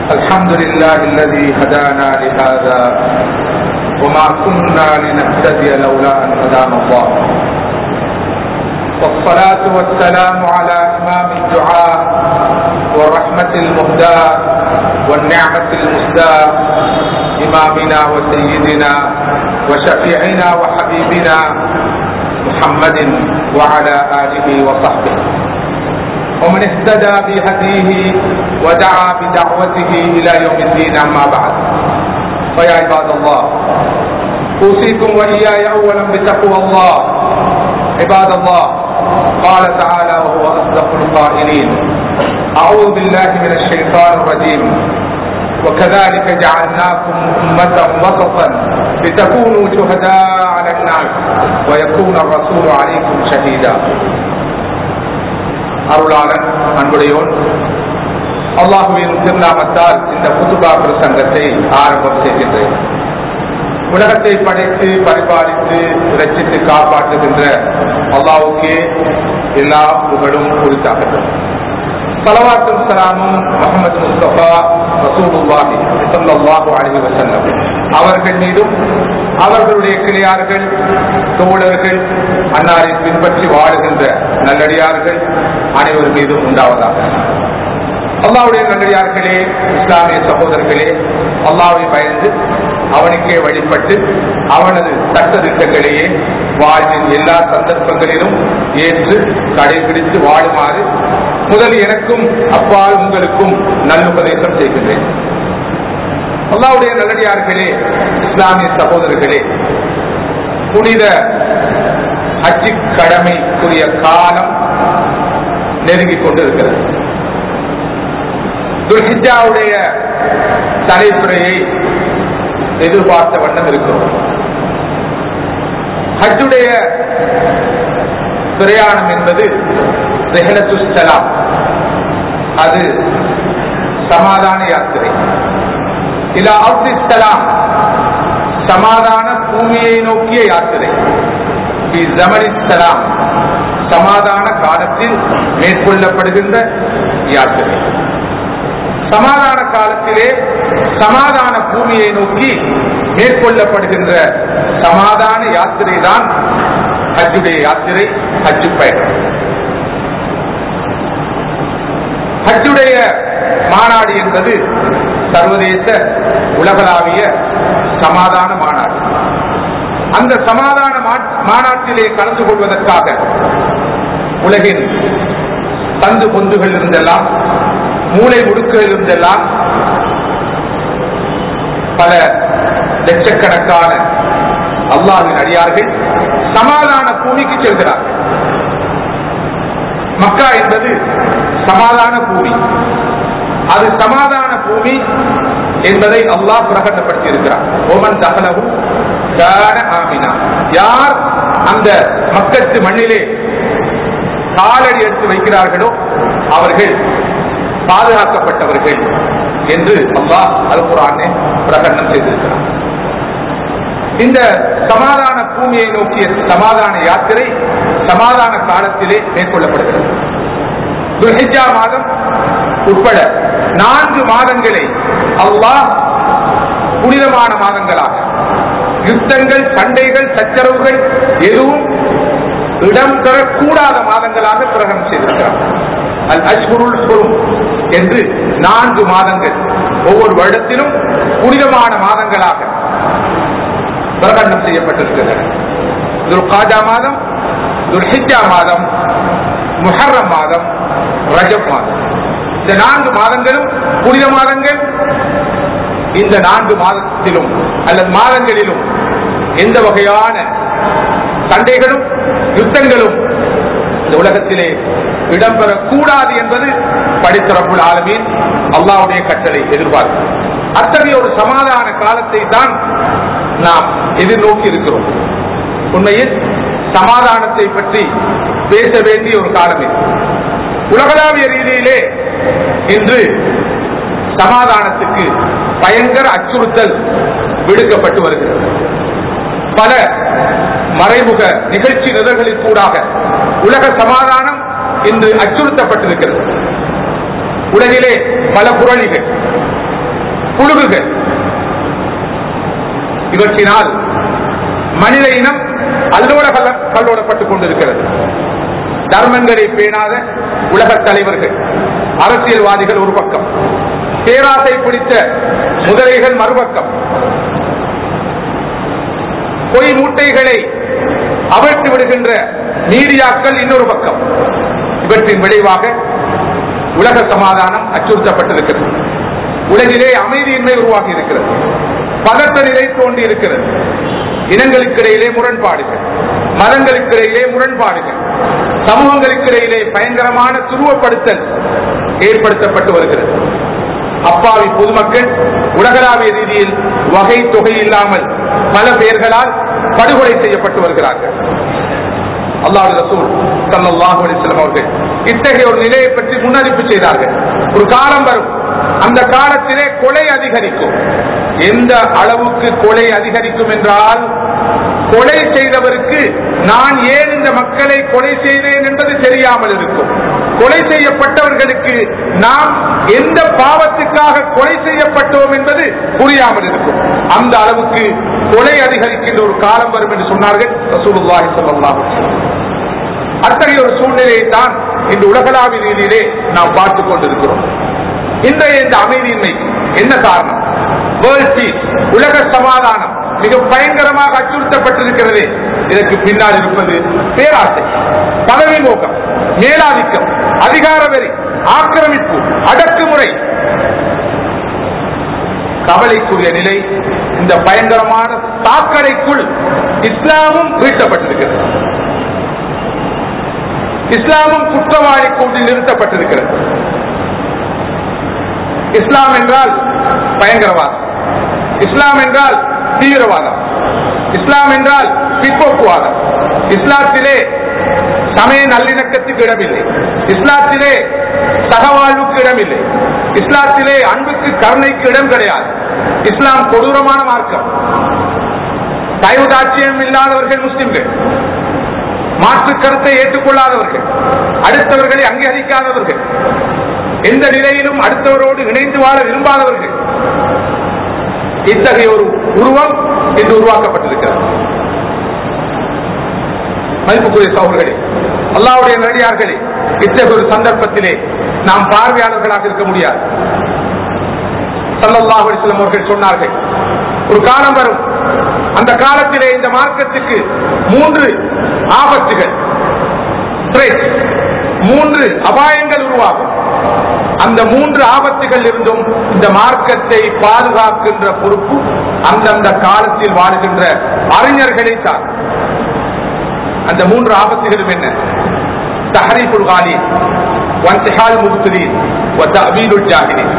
الحمد لله الذي هدانا لهذا وما كنا لنهتدي لولا أن هدانا الله والصلاة والسلام على إمام الدعاء والرحمة المهداة والنعمة المسداة إمامنا وسيدنا وشفيعنا وحبيبنا محمد وعلى آله وصحبه ومن اهتدى بهديه ودعا بدعوته إلى يوم الدين أما بعد فيا عباد الله أوصيكم وإياي أولا بتقوى الله عباد الله قال تعالى وهو أصدق القائلين أعوذ بالله من الشيطان الرجيم وكذلك جعلناكم أمة وسطا لتكونوا شهداء على الناس ويكون الرسول عليكم شهيدا அருளாளன் அன்புடையோன் அல்லாஹுவின் திருநாமத்தால் இந்த புதுபா பிரசங்கத்தை ஆரம்பம் செய்கின்றேன் உலகத்தை படைத்து பரிபாலித்து ரச்சித்து காப்பாற்றுகின்ற அல்லாவுக்கே எல்லா புகழும் குறித்தார்கள் சலவாத்தும் சலாமும் முகமது முஸ்தபா ரசூலுல்லாஹி ஸல்லல்லாஹு அலைஹி வஸல்லம் அவர்கள் மீதும் அவர்களுடைய கிளையார்கள் தோழர்கள் அன்னாரை பின்பற்றி வாழுகின்ற நல்லடியார்கள் அனைவர் மீதும் உண்டாவதாக அல்லாவுடைய நல்லடியார்களே இஸ்லாமிய சகோதரர்களே அல்லாவை பயந்து அவனுக்கே வழிபட்டு அவனது சட்ட திட்டங்களையே வாழ்வின் எல்லா சந்தர்ப்பங்களிலும் ஏற்று கடைபிடித்து வாழுமாறு முதல் எனக்கும் அப்பால் உங்களுக்கும் நல்லுபதேசம் செய்கின்றேன் அல்லாவுடைய நல்லடியார்களே இஸ்லாமிய சகோதரர்களே புனித ஹஜ்ஜி கடமைக்குரிய காலம் நெருங்கிக் கொண்டிருக்கிறது துர்ஹிஜாவுடைய தலைப்புறையை எதிர்பார்த்த வண்ணம் இருக்கிறோம் ஹஜ்ஜுடைய பிரயாணம் என்பது ரெஹலத்துஸ்லாம் அது சமாதான யாத்திரை இலா அப்திஸ்லாம் சமாதான பூமியை நோக்கிய யாத்திரை ஜமனிஸ்லாம் சமாதான காலத்தில் மேற்கொள்ளப்படுகின்ற யாத்திரை சமாதான காலத்திலே சமாதான பூமியை நோக்கி மேற்கொள்ளப்படுகின்ற சமாதான யாத்திரை தான் ஹஜ்ஜுடைய யாத்திரை ஹஜ்ஜு பயணம் ஹஜ்ஜுடைய மாநாடு என்பது சர்வதேச உலகளாவிய சமாதான மாநாடு அந்த சமாதான மாநாட்டிலே கலந்து கொள்வதற்காக உலகின் பந்து பொந்துகள் இருந்தெல்லாம் மூளை முடுக்குகள் இருந்தெல்லாம் பல லட்சக்கணக்கான அல்லாஹின் அடியார்கள் சமாதான பூமிக்கு செல்கிறார்கள் மக்கா என்பது சமாதான பூமி அது சமாதான பூமி என்பதை அல்லாஹ் பிரகடனப்படுத்தி இருக்கிறார் ஓமன் தகலவும் ஆமினா யார் அந்த மக்கத்து மண்ணிலே காலடி எடுத்து வைக்கிறார்களோ அவர்கள் பாதுகாக்கப்பட்டவர்கள் என்று அல்லாஹ் அல் குரானே பிரகடனம் செய்திருக்கிறார் இந்த சமாதான பூமியை நோக்கிய சமாதான யாத்திரை சமாதான காலத்திலே மேற்கொள்ளப்படுகிறது துர்ஹிஜா மாதம் உட்பட நான்கு மாதங்களை அல்லாஹ் புனிதமான மாதங்களாக யுத்தங்கள் சண்டைகள் சச்சரவுகள் எதுவும் இடம்பெறக்கூடாத மாதங்களாக பிரகடனம் செய்திருக்கிறார் அல் அஷ்குருல் ஹுரும் என்று நான்கு மாதங்கள் ஒவ்வொரு வருடத்திலும் புனிதமான மாதங்களாக பிரகடனம் செய்யப்பட்டிருக்கின்றன துல்காஜா மாதம் துல்ஹிஜா மாதம் முஹர்ரம் மாதம் ரஜப் மாதம் இந்த நான்கு மாதங்களும் புனித மாதங்கள் இந்த நான்கு மாதத்திலும் அல்லது மாதங்களிலும் எந்த வகையான சண்டைகளும் யுத்தங்களும் இந்த உலகத்திலே இடம்பெறக்கூடாது என்பது படித்தரப்புள் ஆலமீன் அல்லாவுடைய கட்டளை எதிர்பார்க்கும் அத்தகைய ஒரு சமாதான காலத்தை தான் நாம் எதிர்நோக்கி இருக்கிறோம் உண்மையில் சமாதானத்தை பற்றி பேச வேண்டிய ஒரு காலம் இது உலகளாவிய ரீதியிலே இன்று சமாதானத்துக்கு பயங்கர அச்சுறுத்தல் விடுக்கப்பட்டு வருகிறது பல மறைமுக நிகழ்ச்சி நிரல்களின் கூடாக உலக சமாதானம் இன்று அச்சுறுத்தப்பட்டிருக்கிறது உலகிலே பல புரளிகள் இவற்றினால் மனித இனம் அல்லோட கல்ல- கல்லோடப்பட்டுக் கொண்டிருக்கிறது தர்மங்களை பேணாத உலக தலைவர்கள் அரசியல்வாதிகள் ஒரு பக்கம் பேராசை பிடித்த முதலைகள் மறுபக்கம் பொய் மூட்டைகளை அவிழ்த்து விடுகின்ற மீடியாக்கள் இன்னொரு பக்கம் இவற்றின் விளைவாக உலக சமாதானம் அச்சுறுத்தப்பட்டிருக்கிறது உலகிலே அமைதியின்மை உருவாகி இருக்கிறது பதட்ட நிலை தோன்றி இருக்கிறது இனங்களுக்கிடையிலே முரண்பாடுகள் மதங்களுக்கிடையிலே முரண்பாடுகள் சமூகங்களுக்கிடையிலே பயங்கரமான துருவப்படுத்தல் ஏற்படுத்தப்பட்டு வருகிறது அப்பாவி பொதுமக்கள் உலகளாவிய ரீதியில் வகை தொகை இல்லாமல் பல பெயர்களால் படுகொலை செய்யப்பட்டு வருகிறார்கள் அல்லாஹ் ரசூல் ஸல்லல்லாஹு அலைஹி வஸல்லம் அவர்கள் இத்தகைய ஒரு நிலையை பற்றி முன்னறிப்பு செய்தார்கள் ஒரு காலம் வரும் அந்த காலத்திலே கொலை அதிகரிக்கும் எந்த அளவுக்கு கொலை அதிகரிக்கும் என்றால் கொலை செய்தவருக்கு நான் ஏன் இந்த மக்களை கொலை செய்தேன் என்பது தெரியாமல் இருக்கும் கொலை செய்யப்பட்டவர்களுக்கு நாம் எந்த பாவத்துக்காக கொலை செய்யப்பட்டோம் என்பது புரியாமல் இருக்கும் அந்த அளவுக்கு கொலை அதிகரிக்கின்ற ஒரு காலம் வரும் என்று சொன்னார்கள் ரசூலுல்லாஹி ஸல்லல்லாஹு அலைஹி வஸல்லம் அத்தகைய ஒரு சூழ்நிலையை தான் இந்த உலகளாவிய ரீதியிலே நாம் பார்த்துக் கொண்டிருக்கிறோம் இன்றைய இந்த அமைதியின்மை என்ன காரணம் வேர்ல்ட் பீஸ் உலக சமாதானம் மிக பயங்கரமாக அச்சுறுத்தப்பட்டிருக்கிறது இதற்கு பின்னால் இருப்பது பேராசை பதவி மோகம் மேலாதிக்கம் அதிகார வெறி ஆக்கிரமிப்பு அடக்குமுறை கவலைக்குரிய நிலை இந்த பயங்கரமான சாக்கடைக்குள் இஸ்லாமும் வீழ்த்தப்பட்டிருக்கிறது இஸ்லாமும் குற்றவாளி கூட்டில் நிறுத்தப்பட்டிருக்கிறது இஸ்லாம் என்றால் பயங்கரவாதம் இஸ்லாம் என்றால் தீவிரவாதம் இஸ்லாம் என்றால் பிற்போக்குவாதம் இஸ்லாத்திலே சமய நல்லிணக்கத்துக்கு இடமில்லை இஸ்லாத்திலே சகவாழ்வுக்கு இடமில்லை இஸ்லாத்திலே அன்புக்கு கருணைக்கு இடம் கிடையாது இஸ்லாம் கொடூரமான மார்க்கம் தயவுதாட்சியம் இல்லாதவர்கள் முஸ்லிம்கள் மாற்று கருத்தை ஏற்றுக்கொள்ளாதவர்கள் அடுத்தவர்களை அங்கீகரிக்காதவர்கள் எந்த நிலையிலும் அடுத்தவரோடு இணைந்து வாழ விரும்பாதவர்கள் இத்தகைய ஒரு உருவம் இன்று உருவாக்கப்பட்டிருக்கிறது மதிப்புக்குரிய சகோதரர்களே அல்லாவுடைய நடிகார்களே இத்தகைய ஒரு சந்தர்ப்பத்திலே நாம் பார்வையாளர்களாக இருக்க முடியாது சல்லல்லாஹு அலைஹி வஸல்லம் அவர்கள் சொன்னார்கள் ஒரு காலம் வரும் அந்த காலத்திலே இந்த மார்க்கத்துக்கு மூன்று ஆபத்துகள் threat, மூன்று அபாயங்கள் உருவாகும் அந்த மூன்று ஆபத்துகள் இருந்தும் இந்த மார்க்கத்தை பாதுகாக்கின்ற பொறுப்பு அந்தந்த காலத்தில் வாழ்கின்ற அறிஞர்களை தான் அந்த மூன்று ஆபத்துகளும் என்ன தஹரீஃபுல் காலி வன்திஹால் முப்திலீன் வ தஅவீலுல் ஜாஹிலீன்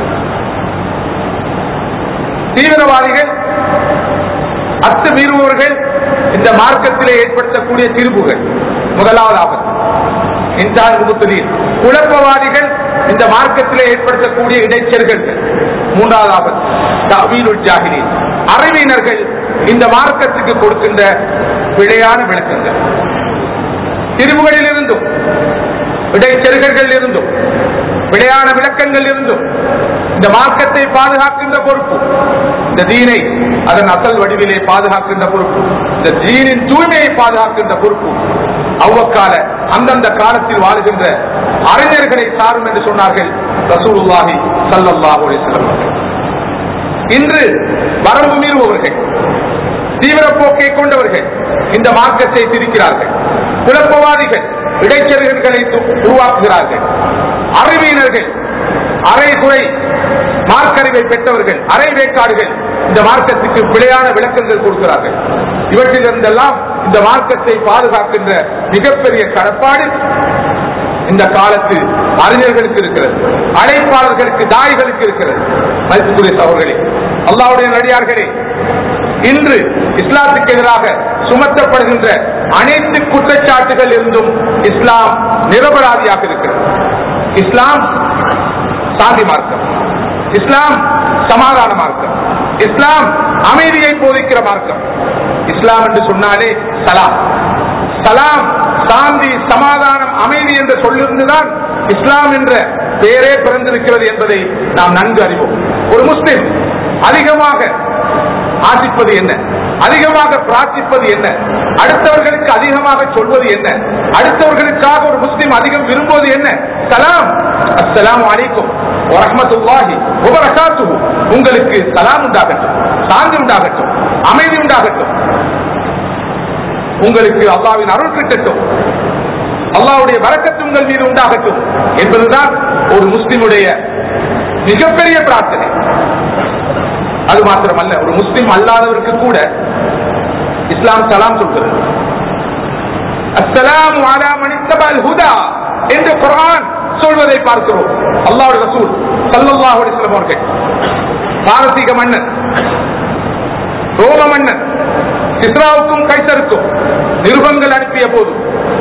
தீவிரவாதிகள் அத்துமீறுபவர்கள் இந்த மார்க்கத்திலே ஏற்படுத்தக்கூடிய திருப்புகள் முதலாவது ஆபத்து இன்சான் முபுத்தலீன் குழப்பவாதிகள் இந்த மார்க்கத்திலே ஏற்படுத்தக்கூடிய இடைச்சல்கள் மூன்றாவது ஆபத்து தவீலுல் ஜாகிலீன் அறிவினர்கள் இந்த மார்க்கத்துக்கு கொடுக்கின்ற பிழையான விளக்கங்கள் திருவுகளில் இருந்தும் இடைச்செருகர்கள் இருந்தும் பிழையான விளக்கங்கள் இருந்தும் இந்த மார்க்கத்தை பாதுகாக்கின்ற பொறுப்பு இந்த தீனை அதன் அசல் வடிவிலே பாதுகாக்கின்ற பொறுப்பு இந்த தீனின் தூய்மையை பாதுகாக்கின்ற பொறுப்பு அவ்வக்கால அந்தந்த காலத்தில் வாழுகின்ற அறிஞர்களை சாரும் என்று சொன்னார்கள் ரசூலுல்லாஹி ஸல்லல்லாஹு அலைஹி வஸல்லம் அவர்கள். இன்று வரம்பு மீறுபவர்கள் தீவிர போக்கை கொண்டவர்கள் இந்த மார்க்கத்தை திரிக்கிறார்கள் குழப்பவாதிகள் இடைச்சல்களை உருவாக்குகிறார்கள் அறிவியினர்கள் அரைகுறை மார்க்கறிவை பெற்றவர்கள் அரை வேக்காடுகள் இந்த மார்க்கத்துக்கு பிழையான விளக்கங்கள் கொடுக்கிறார்கள் இவற்றிலிருந்தெல்லாம் இந்த மார்க்கத்தை பாதுகாக்கின்ற மிகப்பெரிய கடப்பாடு இந்த காலத்து அறிஞர்களுக்கு இருக்கிறது அழைப்பாளர்களுக்கு தாய்களுக்கு இருக்கிறது மதிப்புக்குரிய சகோதரர்களே அல்லாவுடைய நடிகார்களே இன்று இஸ்லாத்துக்கு எதிராக சுமத்தப்படுகின்ற அனைத்து குற்றச்சாட்டுகள் இருந்தும் இஸ்லாம் நிரபராதியாக இருக்கிறது இஸ்லாம் சாந்தி மார்க்கம் இஸ்லாம் சமாதான மார்க்கம் இஸ்லாம் அமைதியை போதிக்கிற மார்க்கம் இஸ்லாம் என்று சொன்னாலே சலாம் சலாம் சாந்தி சமாதானம் அமைதி என்ற சொல்லிருந்துதான் இஸ்லாம் என்ற பெயரே பிறந்திருக்கிறது என்பதை நாம் நன்கு அறிவோம் ஒரு முஸ்லிம் அதிகமாக ஆசிப்பது என்ன அதிகமாக பிரார்த்திப்பது என்ன அடுத்தவர்களுக்கு அதிகமாக சொல்வது என்ன அடுத்தவர்களுக்காக ஒரு முஸ்லிம் அதிகம் விரும்புவது என்ன சலாம் அஸ்ஸலாமு அலைக்கும் வரஹ்மத்துல்லாஹி வபரகாத்துஹு உங்களுக்கு சலாம் உண்டாகட்டும் சாந்தி உண்டாகட்டும் அமைதி உண்டாகட்டும் உங்களுக்கு அல்லாவின் அருள் கிட்டட்டும் அல்லாவுடைய வரக்கத்து உங்கள் மீது உண்டாகட்டும் என்பதுதான் ஒரு முஸ்லிமுடைய மிகப்பெரிய பிரார்த்தனை அது மாத்திரமல்ல ஒரு முஸ்லிம் அல்லாதவருக்கு கூட இஸ்லாம் சலாம் சொல்கிறது அஸ்ஸலாமு அலா மன் இத்தபல் ஹுதா என்று குர்ஆன் சொல்வதை பார்க்கிறோம் அல்லாஹ்வுடைய ரசூல் ஸல்லல்லாஹு அலைஹி வஸல்லம் அவர்கள் பாரசீக மன்னன் ரோம மன்னன் இஸ்ராவுக்கும் கைசருக்கும் நிருபங்கள் அனுப்பிய போது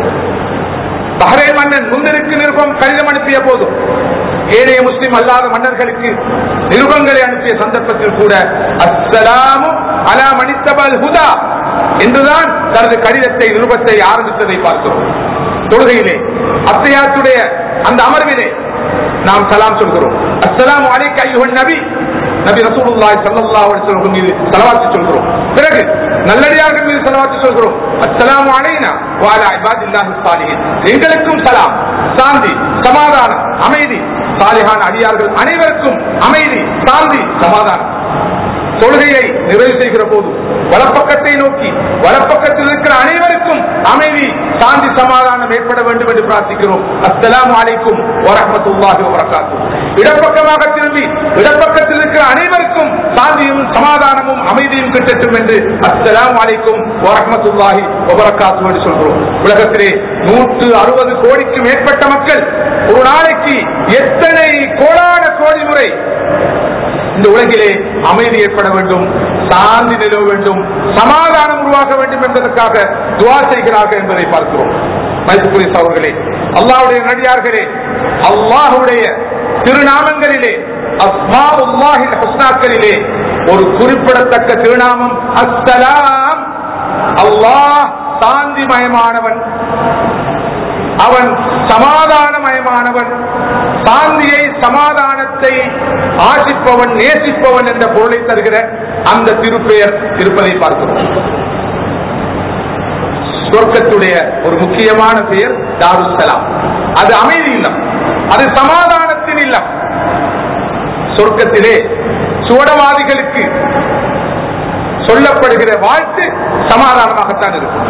பஹ்ரைன் மன்னன் முந்தருக்கு நிருபம் கடிதம் அனுப்பிய போதும் ஏழைய முஸ்லிம் அல்லாத மன்னர்களுக்கு நிருபங்களை அனுப்பிய சந்தர்ப்பத்தில் கூட அஸ்ஸலாமு அலா மனித்தபல் ஹுதா என்றுதான் தனது கடிதத்தை நிருபத்தை ஆரம்பித்ததை பார்க்கிறோம் தொழுகையிலே அத்தையாத்துடைய அந்த அமர்விலே நாம் சலாம் சொல்கிறோம் அஸ்ஸலாமு அலைக்க ஐயுஹன் நபி நபி ரசூலுல்லாஹி ஸல்லல்லாஹு அலைஹி வஸல்லம் மீது ஸலவாத் சொல்கிறோம் பிறகு நல்லடியார்கள் மீது ஸலவாத் சொல்கிறோம் அஸ்ஸலாமு அலைனா வ அலா இபாதில்லாஹி ஸாலிஹீன் எங்களுக்கும் சலாம் சாந்தி சமாதானம் அமைதி சாலிஹான அடியார்கள் அனைவருக்கும் அமைதி சாந்தி சமாதானம் தொழுகையை நிறைவு செய்கிற போது வலப்பக்கத்தை நோக்கி வலப்பக்கத்தில் இருக்கிற அனைவருக்கும் அமைதி சாந்தி சமாதானம் ஏற்பட வேண்டும் என்று பிரார்த்திக்கிறோம் அஸ்ஸலாமு அலைக்கும் வரஹ்மத்துல்லாஹி வபரகாத்துஹு இடப்பக்கமாக திரும்பி இடப்பக்கத்தில் இருக்கிற அனைவருக்கும் சாந்தியும் சமாதானமும் அமைதியும் கிட்டட்டும் என்று அஸ்ஸலாமு அலைக்கும் வரஹ்மத்துல்லாஹி வபரகாத்துஹு என்று சொல்கிறோம் உலகத்திலே நூற்று அறுபது கோடிக்கு மேற்பட்ட மக்கள் ஒரு நாளைக்கு எத்தனை கோடான கோடி முறை இந்த உலகிலே அமைதி ஏற்பட வேண்டும் சாந்தி நிலவ வேண்டும் சமாதானம் உருவாக வேண்டும் என்பதற்காக துவா செய்கிறார்கள் என்பதை பார்க்கிறோம் மைசுகுரிஸ் அவர்களே அல்லாஹ்வுடைய நடிகார்களே அல்லாஹ்வுடைய திருநாமங்களிலே அஸ்மாவுல்லாஹி ஹஸ்னாக்களிலே ஒரு குறிப்பிடத்தக்க திருநாமம் அஸ்ஸலாம் அல்லாஹ் சாந்திமயமானவன் அவன் சமாதானமயமானவன் சாந்தியை சமாதானத்தை ஆசிப்பவன் நேசிப்பவன் என்ற பொருளை தருகிற அந்த திருப்பெயர் இருப்பதை பார்க்கிறோம் சொர்க்கத்துடைய ஒரு முக்கியமான பெயர் தாருசலாம் அது அமைதி இல்லம் அது சமாதானத்தின் இல்லம் சொர்க்கத்திலே சுவடவாதிகளுக்கு சொல்லப்படுகிற வாழ்த்து சமாதானமாகத்தான் இருக்கும்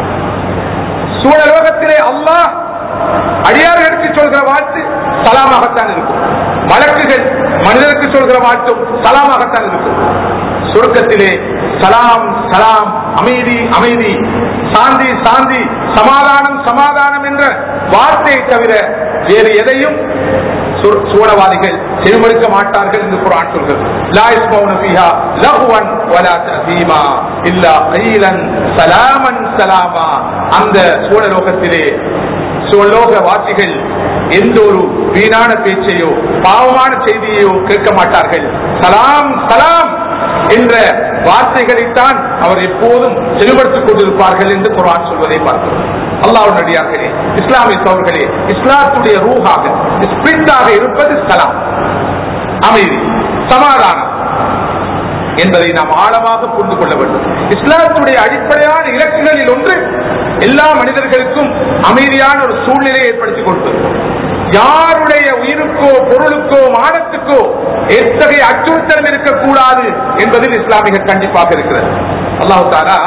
சூழலோகத்திலே அல்லாஹ் அடியார்களுக்கு சொல்கிற வாழ்த்து சலாமாகத்தான் இருக்கும் வழக்குகள் மனிதருக்கு சொல்கிற வாழ்த்தும் சலாமாகத்தான் இருக்கும் சுருக்கத்திலே சலாம் சலாம் அமைதி அமைதி சாந்தி சாந்தி சமாதானம் சமாதானம் என்ற வார்த்தையை தவிர வேறு எதையும் சு- சூழவாதிகள் செவிமடுக்க மாட்டார்கள் என்று குரான் சொல்கிறது லா யஸ்மவுன ஃபீஹா லஹ்வன் வலா தஸீமா இல்லா கீலன் சலாமன் சலாமா அந்த சூழலோகத்திலே சுவலோக வாசிகள் எந்த ஒரு வீணான பேச்சையோ பாவமான செய்தியையோ கேட்க மாட்டார்கள் சலாம் சலாம் என்ற வார்த்தைகளைத்தான் அவர் எப்போதும் செலுபடுத்திக் கொண்டிருப்பார்கள் என்று குர்ஆன் சொல்வதை பார்க்கிறோம் அல்லாஹ் நடிகார்களே இஸ்லாமிய சோழர்களே இஸ்லாத்துடைய ரூஹாக ஸ்பிரிட்டாக இருப்பது சலாம் அமைதி சமாதானம் என்பதை நாம் ஆழமாக புரிந்து கொள்ள வேண்டும் இஸ்லாத்துடைய அடிப்படையான இலக்குகளில் ஒன்று எல்லா மனிதர்களுக்கும் அமைதியான ஒரு சூழ்நிலையை ஏற்படுத்திக் கொடுப்பது யாருடைய உயிருக்கோ பொருளுக்கோ மானத்துக்கோ எத்தகைய அச்சுறுத்தல் இருக்கக்கூடாது என்பதில் இஸ்லாமிக கண்டிப்பாக இருக்கிறது அல்லாஹு தாலா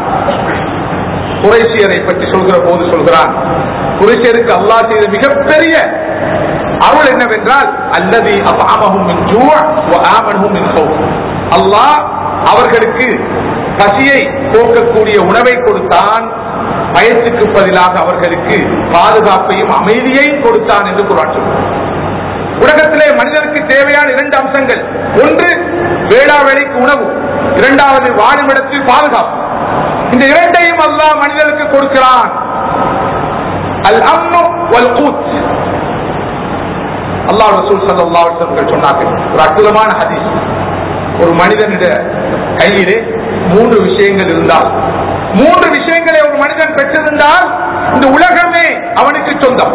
குறைசியரை பற்றி சொல்கிற போது சொல்கிறான் குறைசியருக்கு அல்லாஹ் செய்த மிகப்பெரிய அருள் என்னவென்றால் அல்லது அபாமஹும் மின் ஜூ' வ ஆமனஹும் மின் ஹௌஃப் அல்லாஹ் அவர்களுக்கு பசியை போக்கக்கூடிய உணவை கொடுத்தான் பயத்துக்கு பதிலாக அவர்களுக்கு பாதுகாப்பையும் அமைதியையும் கொடுத்தான் என்று குரான் சொல்கிறார் உலகத்திலே மனிதனுக்கு தேவையான இரண்டு அம்சங்கள் ஒன்று வேளா வேலைக்கு உணவு இரண்டாவது வாழுமிடத்தில் பாதுகாப்பு இந்த இரண்டையும் அல்லாஹ் மனிதனுக்கு கொடுக்கிறான் அல் அம்னு வல் கூத் அல்லாஹ் ரசூல் ஸல்லல்லாஹு அலைஹி வஸல்லம் சொன்னார்கள் ஒரு அற்புதமான ஹதீஸ் ஒரு மனிதனுடைய கையிலே மூன்று விஷயங்கள் இருந்தால் மூன்று விஷயங்களை ஒரு மனிதன் பெற்றிருந்தால் இந்த உலகமே அவனுக்கு சொந்தம்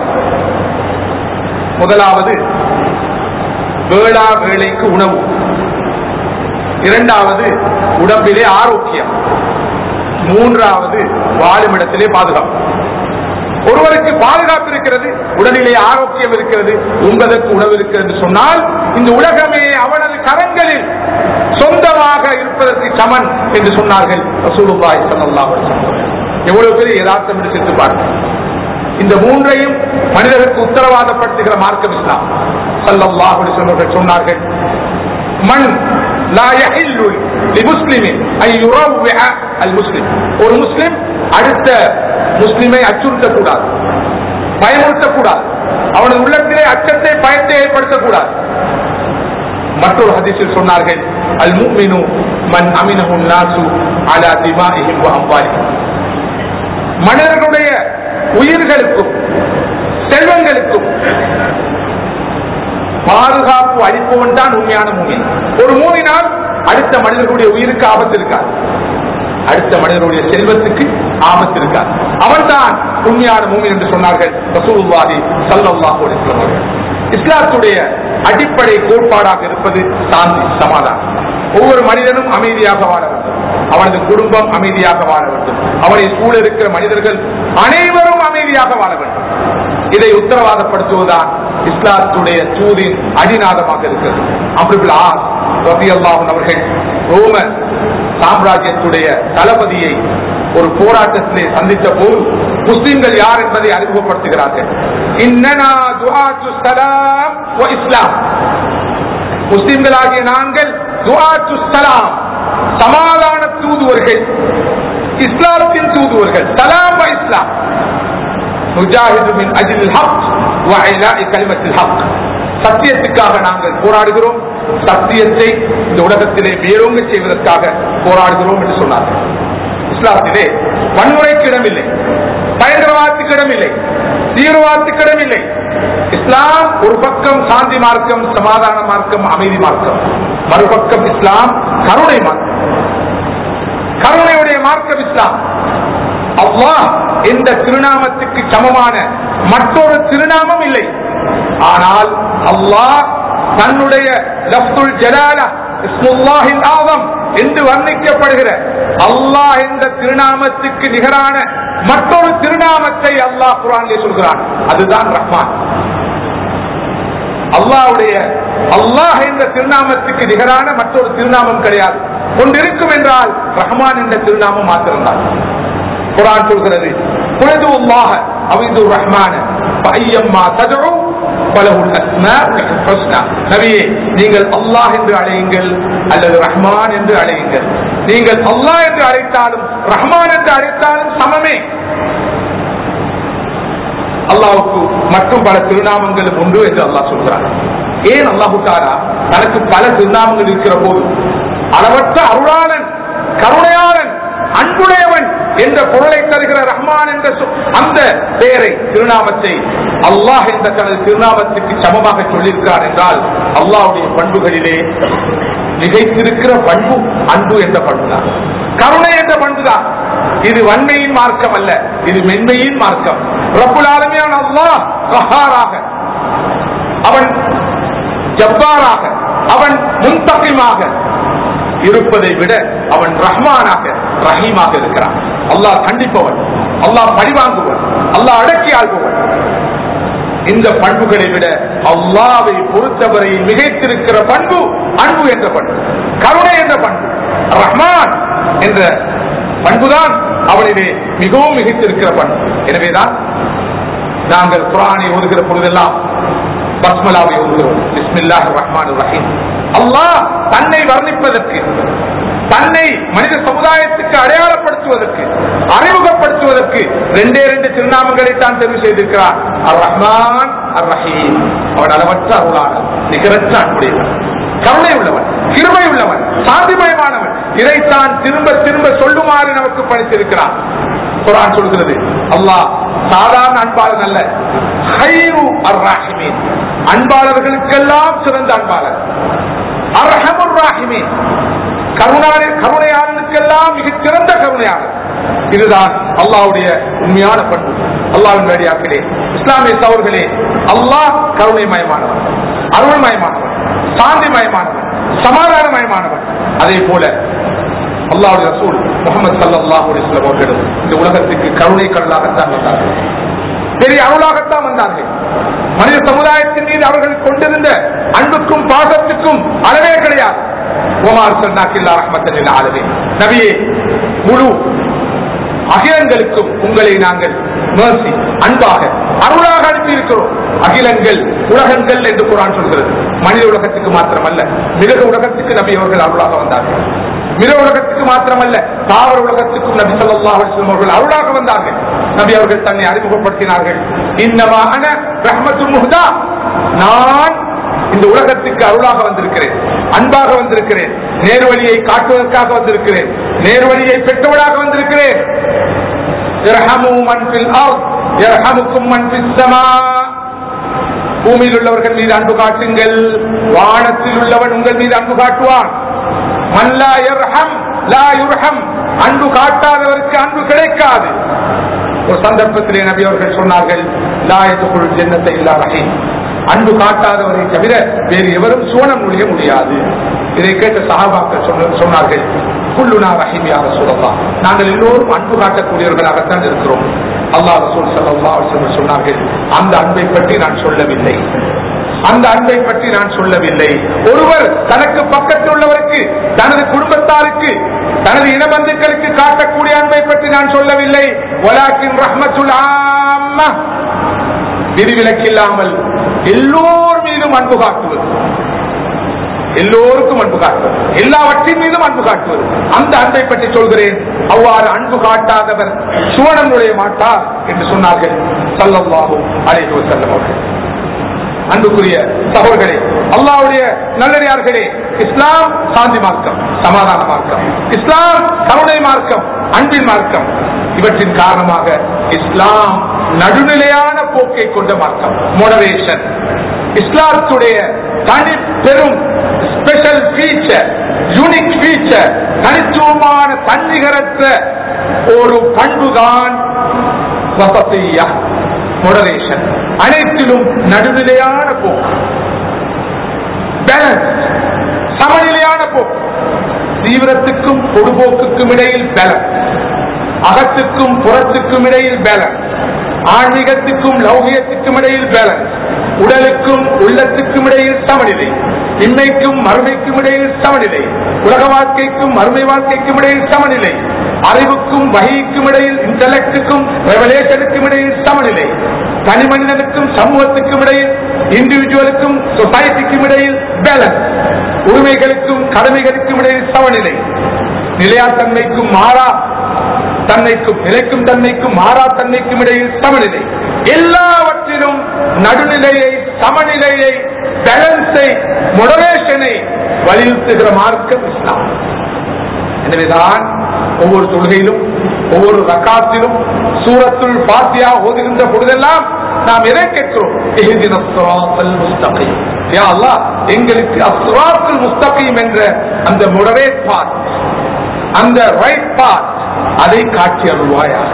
முதலாவது வேளா வேலைக்கு உணவு இரண்டாவது உடம்பிலே ஆரோக்கியம் மூன்றாவது வாழும் இடத்திலே பாதுகாப்பு ஒருவருக்கு பாதுகாப்பு இருக்கிறது உடலிலே ஆரோக்கியம் இருக்கிறது உண்பதற்கு உணவு இருக்கிறது சொன்னால் இந்த உலகமே அவனது கரங்களில் சொந்தமாக இருப்பதற்கு சமன் என்று சொன்னார்கள் ரசூலுல்லாஹி ஸல்லல்லாஹு அலைஹி வஸல்லம் எவ்வளவு பெரிய யதார்த்தம் என்று சிந்தித்து பாருங்கள் இந்த மூன்றையும் மனிதருக்கு உத்தரவாதப்படுத்துகிற மார்க்கம் இஸ்லாம் ஸல்லல்லாஹு அலைஹி வஸல்லம் அவர்கள் சொன்னார்கள் மண் லா யஹில்லு லிமுஸ்லிமின் ஐ யுரவ்விஅ அல் முஸ்லிம் ஒரு முஸ்லிம் அடுத்த முஸ்லிமை அச்சுறுத்தக்கூடாது பயமுறுத்தக்கூடாது அவனது உள்ளத்திலே அச்சத்தை பயத்தை ஏற்படுத்தக்கூடாது மற்றொரு ஹதீஸில் சொன்னார்கள் அல் முஃமினு மன் அமினஹு நாசு அலா திமாஇஹிம் வ அம்வாலிஹிம் மனிதர்களுடைய உயிர்களுக்கும் செல்வங்களுக்கும் பாதுகாப்பு அளிப்பவன் தான் உண்மையான மூமின் ஒரு மூமினால் அடுத்த மனிதர்களுடைய உயிருக்கு ஆபத்து இருக்காது அடுத்த மனிதனுடைய செல்வத்துக்கு ஆபத்து இருக்காது அவன்தான் உண்மையான மூமின் என்று சொன்னார்கள் ரசூலுல்லாஹி ஸல்லல்லாஹு அலைஹி வஸல்லம் அவர்கள். இஸ்லாத்துடைய அடிப்படை கோட்பாடாக இருப்பது சாந்தி சமாதானம் ஒவ்வொரு மனிதனும் அமைதியாக வாழ வேண்டும் அவனது குடும்பம் அமைதியாக வாழ வேண்டும் அவனை சூழ இருக்கிற மனிதர்கள் அனைவரும் அமைதியாக வாழ வேண்டும் இதை உத்தரவாதப்படுத்துவதுதான் இஸ்லாத்துடைய தூதின் அடிநாதமாக இருக்கிறது அப்துல் ஆஸ் ரபியல்லாஹன் அவர்கள் ரோம சாம்ராஜ்யத்துடைய தளபதியை ஒரு போராட்டத்திலே சந்தித்த போது முஸ்லிம்கள் யார் என்பதை அறிமுகப்படுத்துகிறார்கள் இன்னனா துஆத்து ஸலாம் வ இஸ்லாம் முஸ்லிம்களாகிய நாங்கள் துஆத்து ஸலாம் சமாதான தூதுவர்கள் இஸ்லாத்தின் தூதுவர்கள் சலாம் வ இஸ்லாம் நுஜாஹிது மின் அஜில் ஹக் வ இலாஇ கலிமத்தில் ஹக் சத்தியத்துக்காக நாங்கள் போராடுகிறோம் சத்தியத்தை இந்த உலகத்திலே மேலோங்க செய்வதற்காக போராடுகிறோம் என்று சொன்னார்கள் இஸ்லாத்திலே வன்முறைக்கு இடமில்லை பயங்கரவாதத்துக்கு இடமில்லை தீவிரவாதத்துக்கு இடமில்லை இஸ்லாம் ஒரு பக்கம் சாந்தி மார்க்கம் சமாதான மார்க்கம் அமைதி மார்க்கம் மறுபக்கம் இஸ்லாம் கருணை மார்க்கம் கருணையுடைய மார்க்கம் இஸ்லாம் அல்லாஹ் எந்த திருநாமத்துக்கு சமமான மற்றொரு திருநாமம் இல்லை ஆனால் அல்லாஹ் தன்னுடைய லப்துல் ஜலாலா இஸ்முல்லாஹில் ஆதம் என்று வர்ணிக்கப்படுகிற அல்லாஹ் என்ற திருநாமத்துக்கு நிகரான மற்றொரு திருநாமத்தை அல்லாஹ் குரானிலே சொல்கிறான் அதுதான் ரஹ்மான் அல்லாஹ்வுடைய அல்லாஹ் என்ற திருநாமத்துக்கு நிகரான மற்றொரு திருநாமம் கிடையாது ஒன்று இருக்கும் என்றால் ரஹ்மான் என்ற திருநாமம் மாத்திரம்தான் குரான் சொல்கிறது குலது அல்லாஹ அவிது ரஹ்மான பையம்மா ததுஉ பலஹுல் அஸ்மாஉல் ஹுஸ்னா நபியே நீங்கள் அல்லாஹ் என்று அழையுங்கள் அல்லது ரஹ்மான் என்று அழையுங்கள் நீங்கள் அல்லாஹ் என்று அழைத்தாலும் ரஹ்மான் என்று அழைத்தாலும் சமமே அல்லாவுக்கு மற்றும் பல திருநாமங்களும் உண்டு என்று அல்லாஹ் சொல்கிறார் ஏன் அல்லாஹு தாரா தனக்கு பல திருநாமங்கள் இருக்கிற போது அளவற்ற அருளாளன் கருணையாளன் அன்புடையவன் என்ற பொருளை தருகிற ரஹ்மான் என்ற சொ- அந்த பெயரை திருநாமத்தை அல்லாஹ் என்ற தனது திருநாமத்துக்கு சமமாக சொல்லியிருக்கிறார் என்றால் அல்லாஹ்வுடைய பண்புகளிலே மிகைத்திருக்கிற பண்பு அன்பு என்ற பண்புதான் கருணை என்ற பண்புதான் இது வன்மையின் மார்க்கம் அல்ல இது மென்மையின் மார்க்கம் ரப்புல் ஆலமியான அல்லாஹ் கஹாராக அவன் ஜப்பாராக அவன் முன்தகிமாக இருப்பதை விட அவன் ரஹ்மானாக ரஹீமாக இருக்கிறான் அல்லாஹ் கண்டிப்பவன் அல்லாஹ் பழிவாங்குவன் அல்லாஹ் அடக்கி ஆள்பவன் இந்த பண்புகளை விட அல்லாவை பொறுத்தவரை மிகைத்திருக்கிற பண்பு அன்பு என்ற பண்பு கருணை என்ற பண்பு ரஹ்மான் என்ற பண்புதான் அவனிலே மிகவும் மிகைத்திருக்கிற பண்பு எனவேதான் நாங்கள் குரானை ஓதுகிற பொழுதெல்லாம் பஸ்மலாவை ஓதுகிறோம் பிஸ்மில்லாஹ் ரஹ்மான் ரஹீம் அல்லாஹ் தன்னை வர்ணிப்பதற்கு தன்னை மனித சமுதாயத்துக்கு அடையாளப்படுத்துவதற்கு அறிமுகப்படுத்துவதற்கு ரெண்டே ரெண்டு திருநாமங்களை தான் தெரிவு செய்திருக்கிறார் அர் ரஹ்மான் அர் ரஹீம் அவன் அளவற்ற அருளாளன் நிகரற்ற அன்புடையவன் கருணை உள்ளவன் கிருபை உள்ளவன் சாந்திமயமானவன் இதைத்தான் திரும்ப திரும்ப சொல்லுமாறு நமக்கு பணித்திருக்கிறான் குரான் சொல்கிறது அல்லாஹ் சாதாரண அன்பாளன் அல்ல ஹைரு அர் ராஹிமீன் அன்பாளர்களுக்கெல்லாம் சிறந்த அன்பாளர் அர்ஹமுர் ராஹிமீன் கருணாரி கருணையாளனுக்கெல்லாம் மிகச் சிறந்த கருணையாளர் இதுதான் அல்லாஹ்வுடைய உண்மையான பண்பு அல்லாஹ்வின் வேடியாக்களே இஸ்லாமிய சவர்களே அல்லாஹ் கருணைமயமானவன் அருள்மயமானவன் சாந்திமயமானவன் சமாதானமயமானவன் அதே போல அல்லாஹ்வுடைய ரசூல் முகமது ஸல்லல்லாஹு அலைஹி வஸல்லம் அவர்களும் இந்த உலகத்துக்கு கருணை கடலாகத்தான் வந்தார்கள் பெரிய அருளாகத்தான் வந்தார்கள் மனித சமுதாயத்தின் மீது அவர்கள் கொண்டிருந்த அன்புக்கும் பாசத்துக்கும் அளவே கிடையாது ஓமார் சொன்னாக்கில்லா ரஹ்மத்தல் ஆலமே நபியே முழு அகிலங்களுக்கும் உங்களை நாங்கள் mercy, அன்பாக அருளாக அனுப்பி இருக்கிறோம் அகிலங்கள் உலகங்கள் என்று குரான் சொல்கிறது மனித உலகத்துக்கு மாத்திரமல்ல மிருக உலகத்துக்கு நபி அவர்கள் அருளாக வந்தார்கள் மிருக உலகத்துக்கு மாத்திரமல்ல தாவர உலகத்துக்கும் நபி ஸல்லல்லாஹு அலைஹி வஸல்லம் அவர்கள் அருளாக வந்தார்கள் நபி அவர்கள் தன்னை அறிமுகப்படுத்தினார்கள் இன்னமா அன ரஹ்மத்துல் முஹ்தா நான் இந்த உலகத்துக்கு அருளாக வந்திருக்கிறேன் அன்பாக வந்திருக்கிறேன் நேர்வழியை காட்டுவதற்காக வந்திருக்கிறேன் நேர்வழியை பெற்றவளாக வந்திருக்கிறேன் இர்ஹமு மன் ஃபில் அர்த் யர்ஹமுக்கும் மன் ஃபிஸ் ஸமா பூமியில் உள்ளவர்கள் மீது அன்பு காட்டுங்கள் வானத்தில் உள்ளவன் உங்கள் மீது அன்பு காட்டுவான் மன் லா யர்ஹம் லா யுர்ஹம் அன்பு காட்டாதவருக்கு அன்பு கிடைக்காது ஒரு சந்தர்ப்பத்திலே நபி அவர்கள் சொன்னார்கள் லா எதுக்குள் ஜென்னத்தை இல்லா ரஹீம் அன்பு காட்டாதவரை தவிர வேறு எவரும் சோனம் நுழைய முடியாது இதை கேட்ட சஹாபாக்கள் சொன்ன- சொன்னார்கள் குல்லுனா ரஹீம் யார சொல்லலாம் நாங்கள் எல்லோரும் அன்பு காட்டக்கூடியவர்களாகத்தான் இருக்கிறோம் அல்லாஹ் ரசூல் ஸல்லல்லாஹு அலைஹி வஸல்லம் சொன்னார்கள் அந்த அன்பை பற்றி நான் சொல்லவில்லை அந்த அன்பை பற்றி நான் சொல்லவில்லை ஒருவர் தனக்கு பக்கத்தில் உள்ளவருக்கு தனது குடும்பத்தாருக்கு தனது இனபந்துக்களுக்கு காட்டக்கூடிய அன்பை பற்றி நான் சொல்லவில்லை வலாக்கின் ரஹ்மத்துல் ஆம்மா விதிவிலக்கில்லாமல் எல்லோர் மீதும் அன்பு காட்டுவது எல்லோருக்கும் அன்பு காட்டுவது எல்லாவற்றின் மீதும் அன்பு காட்டுவது அந்த அன்பை பற்றி சொல்கிறேன் அவ்வாறு அன்பு காட்டாதவர் சுவனம் நுழைய மாட்டார் என்று சொன்னார்கள் சல்லல்லாஹு அலைஹி வஸல்லம் அவர்கள் அன்புக்குரிய சகோதரர்களே அல்லாஹ்வுடைய நல்லடியார்களே இஸ்லாம் சாந்தி மார்க்கம் சமாதான மார்க்கம் இஸ்லாம் கருணை மார்க்கம் அன்பின் மார்க்கம் இவற்றின் காரணமாக இஸ்லாம் நடுநிலையான போக்கை கொண்ட மார்க்கம் மோடரேஷன் இஸ்லாத்துடைய தனி பெரும் ஸ்பெஷல் ஃபீச்சர் யூனிக் ஃபீச்சர் தனித்துவமான தன்னிகரற்ற ஒரு பண்புதான் வசதியா மொடரேஷன் அனைத்திலும் நடுநிலையான போக்கு பேலன்ஸ் சமநிலையான போக்கு தீவிரத்துக்கும் பொடுபோக்குக்கும் இடையில் பேலன்ஸ் அகத்துக்கும் புறத்துக்கும் இடையில் பேலன்ஸ் ஆன்மீகத்துக்கும் லௌகியத்துக்கும் இடையில் பேலன்ஸ் உடலுக்கும் உள்ளத்துக்கும் இடையில் சமநிலை இன்மைக்கும் மறுமைக்கும் இடையில் சமநிலை உலக வாழ்க்கைக்கும் மறுமை வாழ்க்கைக்கும் இடையில் சமநிலை அறிவுக்கும் வகைக்கும் இடையில் இன்டலெக்டுக்கும் ரெவலேஷனுக்கும் இடையில் சமநிலை தனி மனிதனுக்கும் சமூகத்துக்கும் இடையில் இண்டிவிஜுவலுக்கும் சொசைட்டிக்கும் இடையில் பேலன்ஸ் உரிமைகளுக்கும் கடமைகளுக்கும் இடையில் சமநிலை நிலையாத்தன்மைக்கும் மாறா தன்மைக்கும் நிலைக்கும் தன்மைக்கும் மாறா தன்மைக்கும் இடையில் சமநிலை எல்லாவற்றிலும் நடுநிலையை சமநிலையை பேலன்ஸை மொடரேஷனை வலியுறுத்துகிற மார்க்கம் இஸ்லாம் எனவேதான் ஒவ்வொரு தொழுகையிலும் ஒவ்வொரு ரக்காத்திலும் சூரத்துல் பாத்தியா ஓதுகின்ற பொழுதெல்லாம் நாம் எதை கேட்கிறோம் இஹ்தின ஸிராத்தல் முஸ்தகீம் யா அல்லாஹ் எங்களுக்கு அஸ்ராத்துல் முஸ்தகீம் என்ற அந்த மொடரேட் பாத் அந்த ரைட் பாத் அதை காட்சி அருள்வாயாக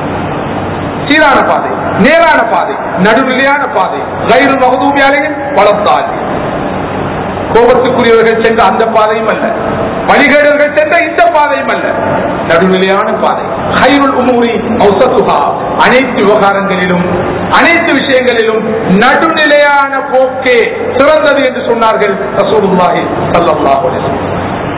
சீரான பாதை நேரான பாதை நடுநிலையான பாதை கயிறு மகதூபியாலையும் வளர்த்தால் கோபத்துக்குரியவர்கள் சென்ற அந்த பாதையும் அல்ல வழிகேடர்கள் சென்ற இந்த பாதையும் அல்ல நடுநிலையான பாதை ஹைருல் உமூரி ஔசத்துஹா அனைத்து விவகாரங்களிலும் அனைத்து விஷயங்களிலும் நடுநிலையான போக்கே சிறந்தது என்று சொன்னார்கள் ரசூலுல்லாஹி ஸல்லல்லாஹு அலைஹி வஸல்லம்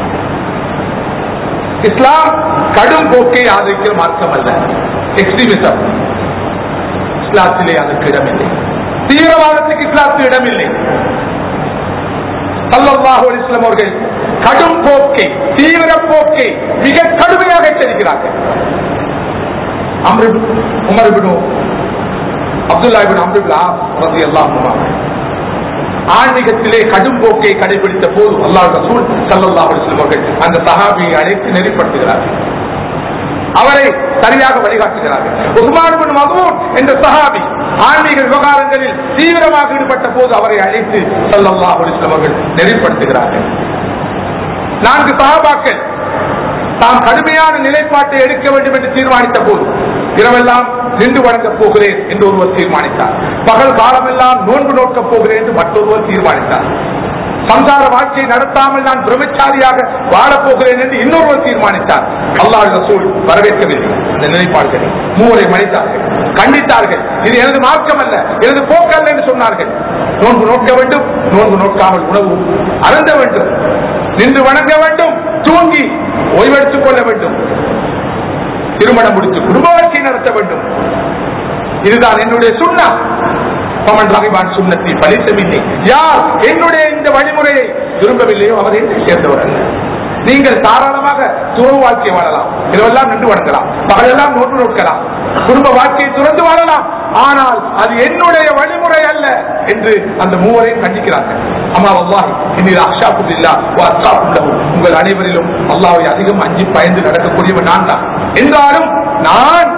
இஸ்லாம் கடும் போக்கை ஆதரிக்கிற மார்க்கம் அல்ல எக்ஸ்ட்ரீமிசம் இஸ்லாத்திலே அதற்கு இடமில்லை தீவிரவாதத்துக்கு இஸ்லாத்தில் இடமில்லை சல்லல்லாஹு அலைஹி வஸல்லம் அவர்கள் கடும் போக்கை தீவிர போக்கை மிக கடுமையாக எச்சரிக்கிறார்கள் அம்ரு உமர் இப்னு அப்துல்லா இப்னு அம்ரு இப்னு ஆஸ் ரலியல்லாஹு அன்ஹு ஆன்மீகத்திலே கடும் போக்கை கடைபிடித்த போது அல்லாஹ் ரசூல் சல்லல்லாஹு அலைஹி வஸல்லம் அவர்கள் அந்த சஹாபியை அழைத்து நெறிப்படுத்துகிறார்கள் அவரை சரியாக வழிகாட்டுகிறார்கள் உஸ்மான் பின் மகூன் என்ற சஹாபி ஆன்மீக விவகாரங்களில் தீவிரமாக ஈடுபட்ட போது அவரை அழைத்து சல்லல்லாஹு அலைஹி வஸல்லம் அவர்கள் நெறிப்படுத்துகிறார்கள் நான்கு சஹாபாக்கள் தாம் கடுமையான நிலைப்பாட்டை எடுக்க வேண்டும் என்று தீர்மானித்த போது இரவெல்லாம் நின்று வணங்கப் போகிறேன் என்று ஒருவர் தீர்மானித்தார் பகல் காலமெல்லாம் நோன்பு நோக்கப் போகிறேன் என்று மற்றொருவர் தீர்மானித்தார் சம்சார வாழ்க்கையை நடத்தாமல் நான் பிரம்மச்சாரியாக வாழப் போகிறேன் என்று இன்னொருவர் தீர்மானித்தார் அல்லாஹ் ரசூல் வரவேற்கவில்லை இந்த நிலைப்பாடுகளை மூவரை மன்னித்தார்கள் கண்டித்தார்கள் இது எனது மார்க்கம் அல்ல எனது போக்கல்ல என்று சொன்னார்கள் நோன்பு நோக்க வேண்டும் நோன்பு நோக்காமல் உணவு அருந்த வேண்டும் நின்று வணங்க வேண்டும் தூங்கி ஓய்வெடுத்துக் கொள்ள வேண்டும் திருமணம் முடித்து குடும்ப வாழ்க்கை நடத்த வேண்டும் இதுதான் என்னுடைய சுண்ணா பமன் ரஹிமான் சுண்ணத்தை பலித்தவில்லை யார் என்னுடைய இந்த வழிமுறையை விரும்பவில்லையோ அவர் என்னை சேர்ந்தவர் அல்ல நீங்கள் தாராளமாக துறவு வாழ்க்கை வாழலாம் இரவெல்லாம் நின்று வணங்கலாம் பகலெல்லாம் நோட்டு நோக்கலாம் குடும்ப வாழ்க்கையை துறந்து வாழலாம் ஆனால் அது என்னுடைய வழிமுறை அல்ல என்று அந்த மூவரை கண்டிக்கிறார்கள் அம்மா அல்லாஹ் இன்னில் அக்ஷாபுல்லா அஸ்காபுல்லஹு உங்கள் அனைவரிலும் அல்லாஹ்வை அதிகம் அஞ்சி பயந்து நடக்கக்கூடியவன் நான் தான் என்றாலும் நான்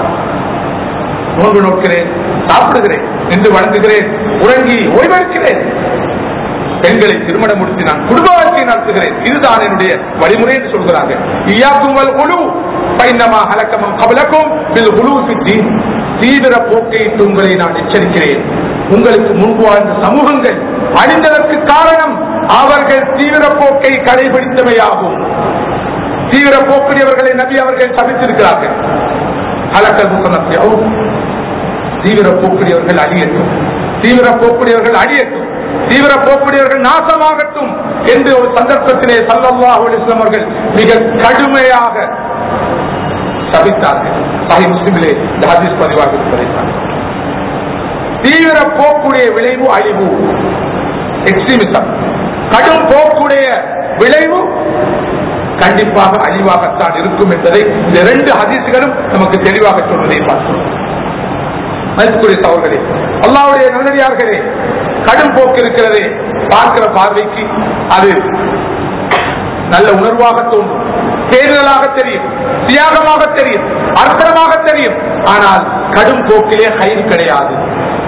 நோன்பு நோக்கிறேன் சாப்பிடுகிறேன் என்று வணங்குகிறேன் உறங்கி ஓய்வெடுக்கிறேன் பெண்களை திருமணம் முடித்து நான் குடும்ப வாழ்க்கையை நடத்துகிறேன் இதுதான் என்னுடைய வழிமுறை என்று சொல்கிறார்கள் இயாக்கும் வல் குழு பைன்னமா ஹலக்கமம் கபலக்கும் பில் குழு சித்தி தீவிர போக்கையிட்டு உங்களை நான் எச்சரிக்கிறேன் உங்களுக்கு முன்பு வாழ்ந்த சமூகங்கள் அழிந்ததற்கு காரணம் அவர்கள் தீவிர போக்கை கடைபிடித்தமையாகும் தீவிர போக்குடையவர்களை நபி அவர்கள் சபித்திருக்கிறார்கள் ஹலக்கல் முசனத்தையாவும் தீவிர போக்குடையவர்கள் அழியட்டும் தீவிர போக்குடையவர்கள் அழியட்டும் தீவிர போக்குடையவர்கள் நாசமாகட்டும் என்று ஒரு சந்தர்ப்பத்திலே சல்லல்லாஹு அலைஹி வஸல்லம் அவர்கள் மிக கடுமையாக சபித்தார்கள் சஹி முஸ்லிமிலே இந்த ஹதீஸ் பதிவாக இருப்பதை பார்க்கிறோம். தீவிர போக்குடைய விளைவு அழிவு எக்ஸ்ட்ரீமிசம் கடும் போக்குடைய விளைவு கண்டிப்பாக அழிவாகத்தான் இருக்கும் என்பதை இந்த இரண்டு ஹதீஸ்களும் நமக்கு தெளிவாக சொல்வதை பார்க்கிறோம் மதிப்புக்குரிய சகோதரே அல்லாவுடைய நல்லடியார்களே கடும் போக்கு இருக்கிறதே பார்க்கிற பார்வைக்கு அது நல்ல உணர்வாக தோன்றும் தேர்தலாக தெரியும் தியாகமாக தெரியும் அர்த்தமாக தெரியும் ஆனால் கடும் போக்கிலே கயிறு கிடையாது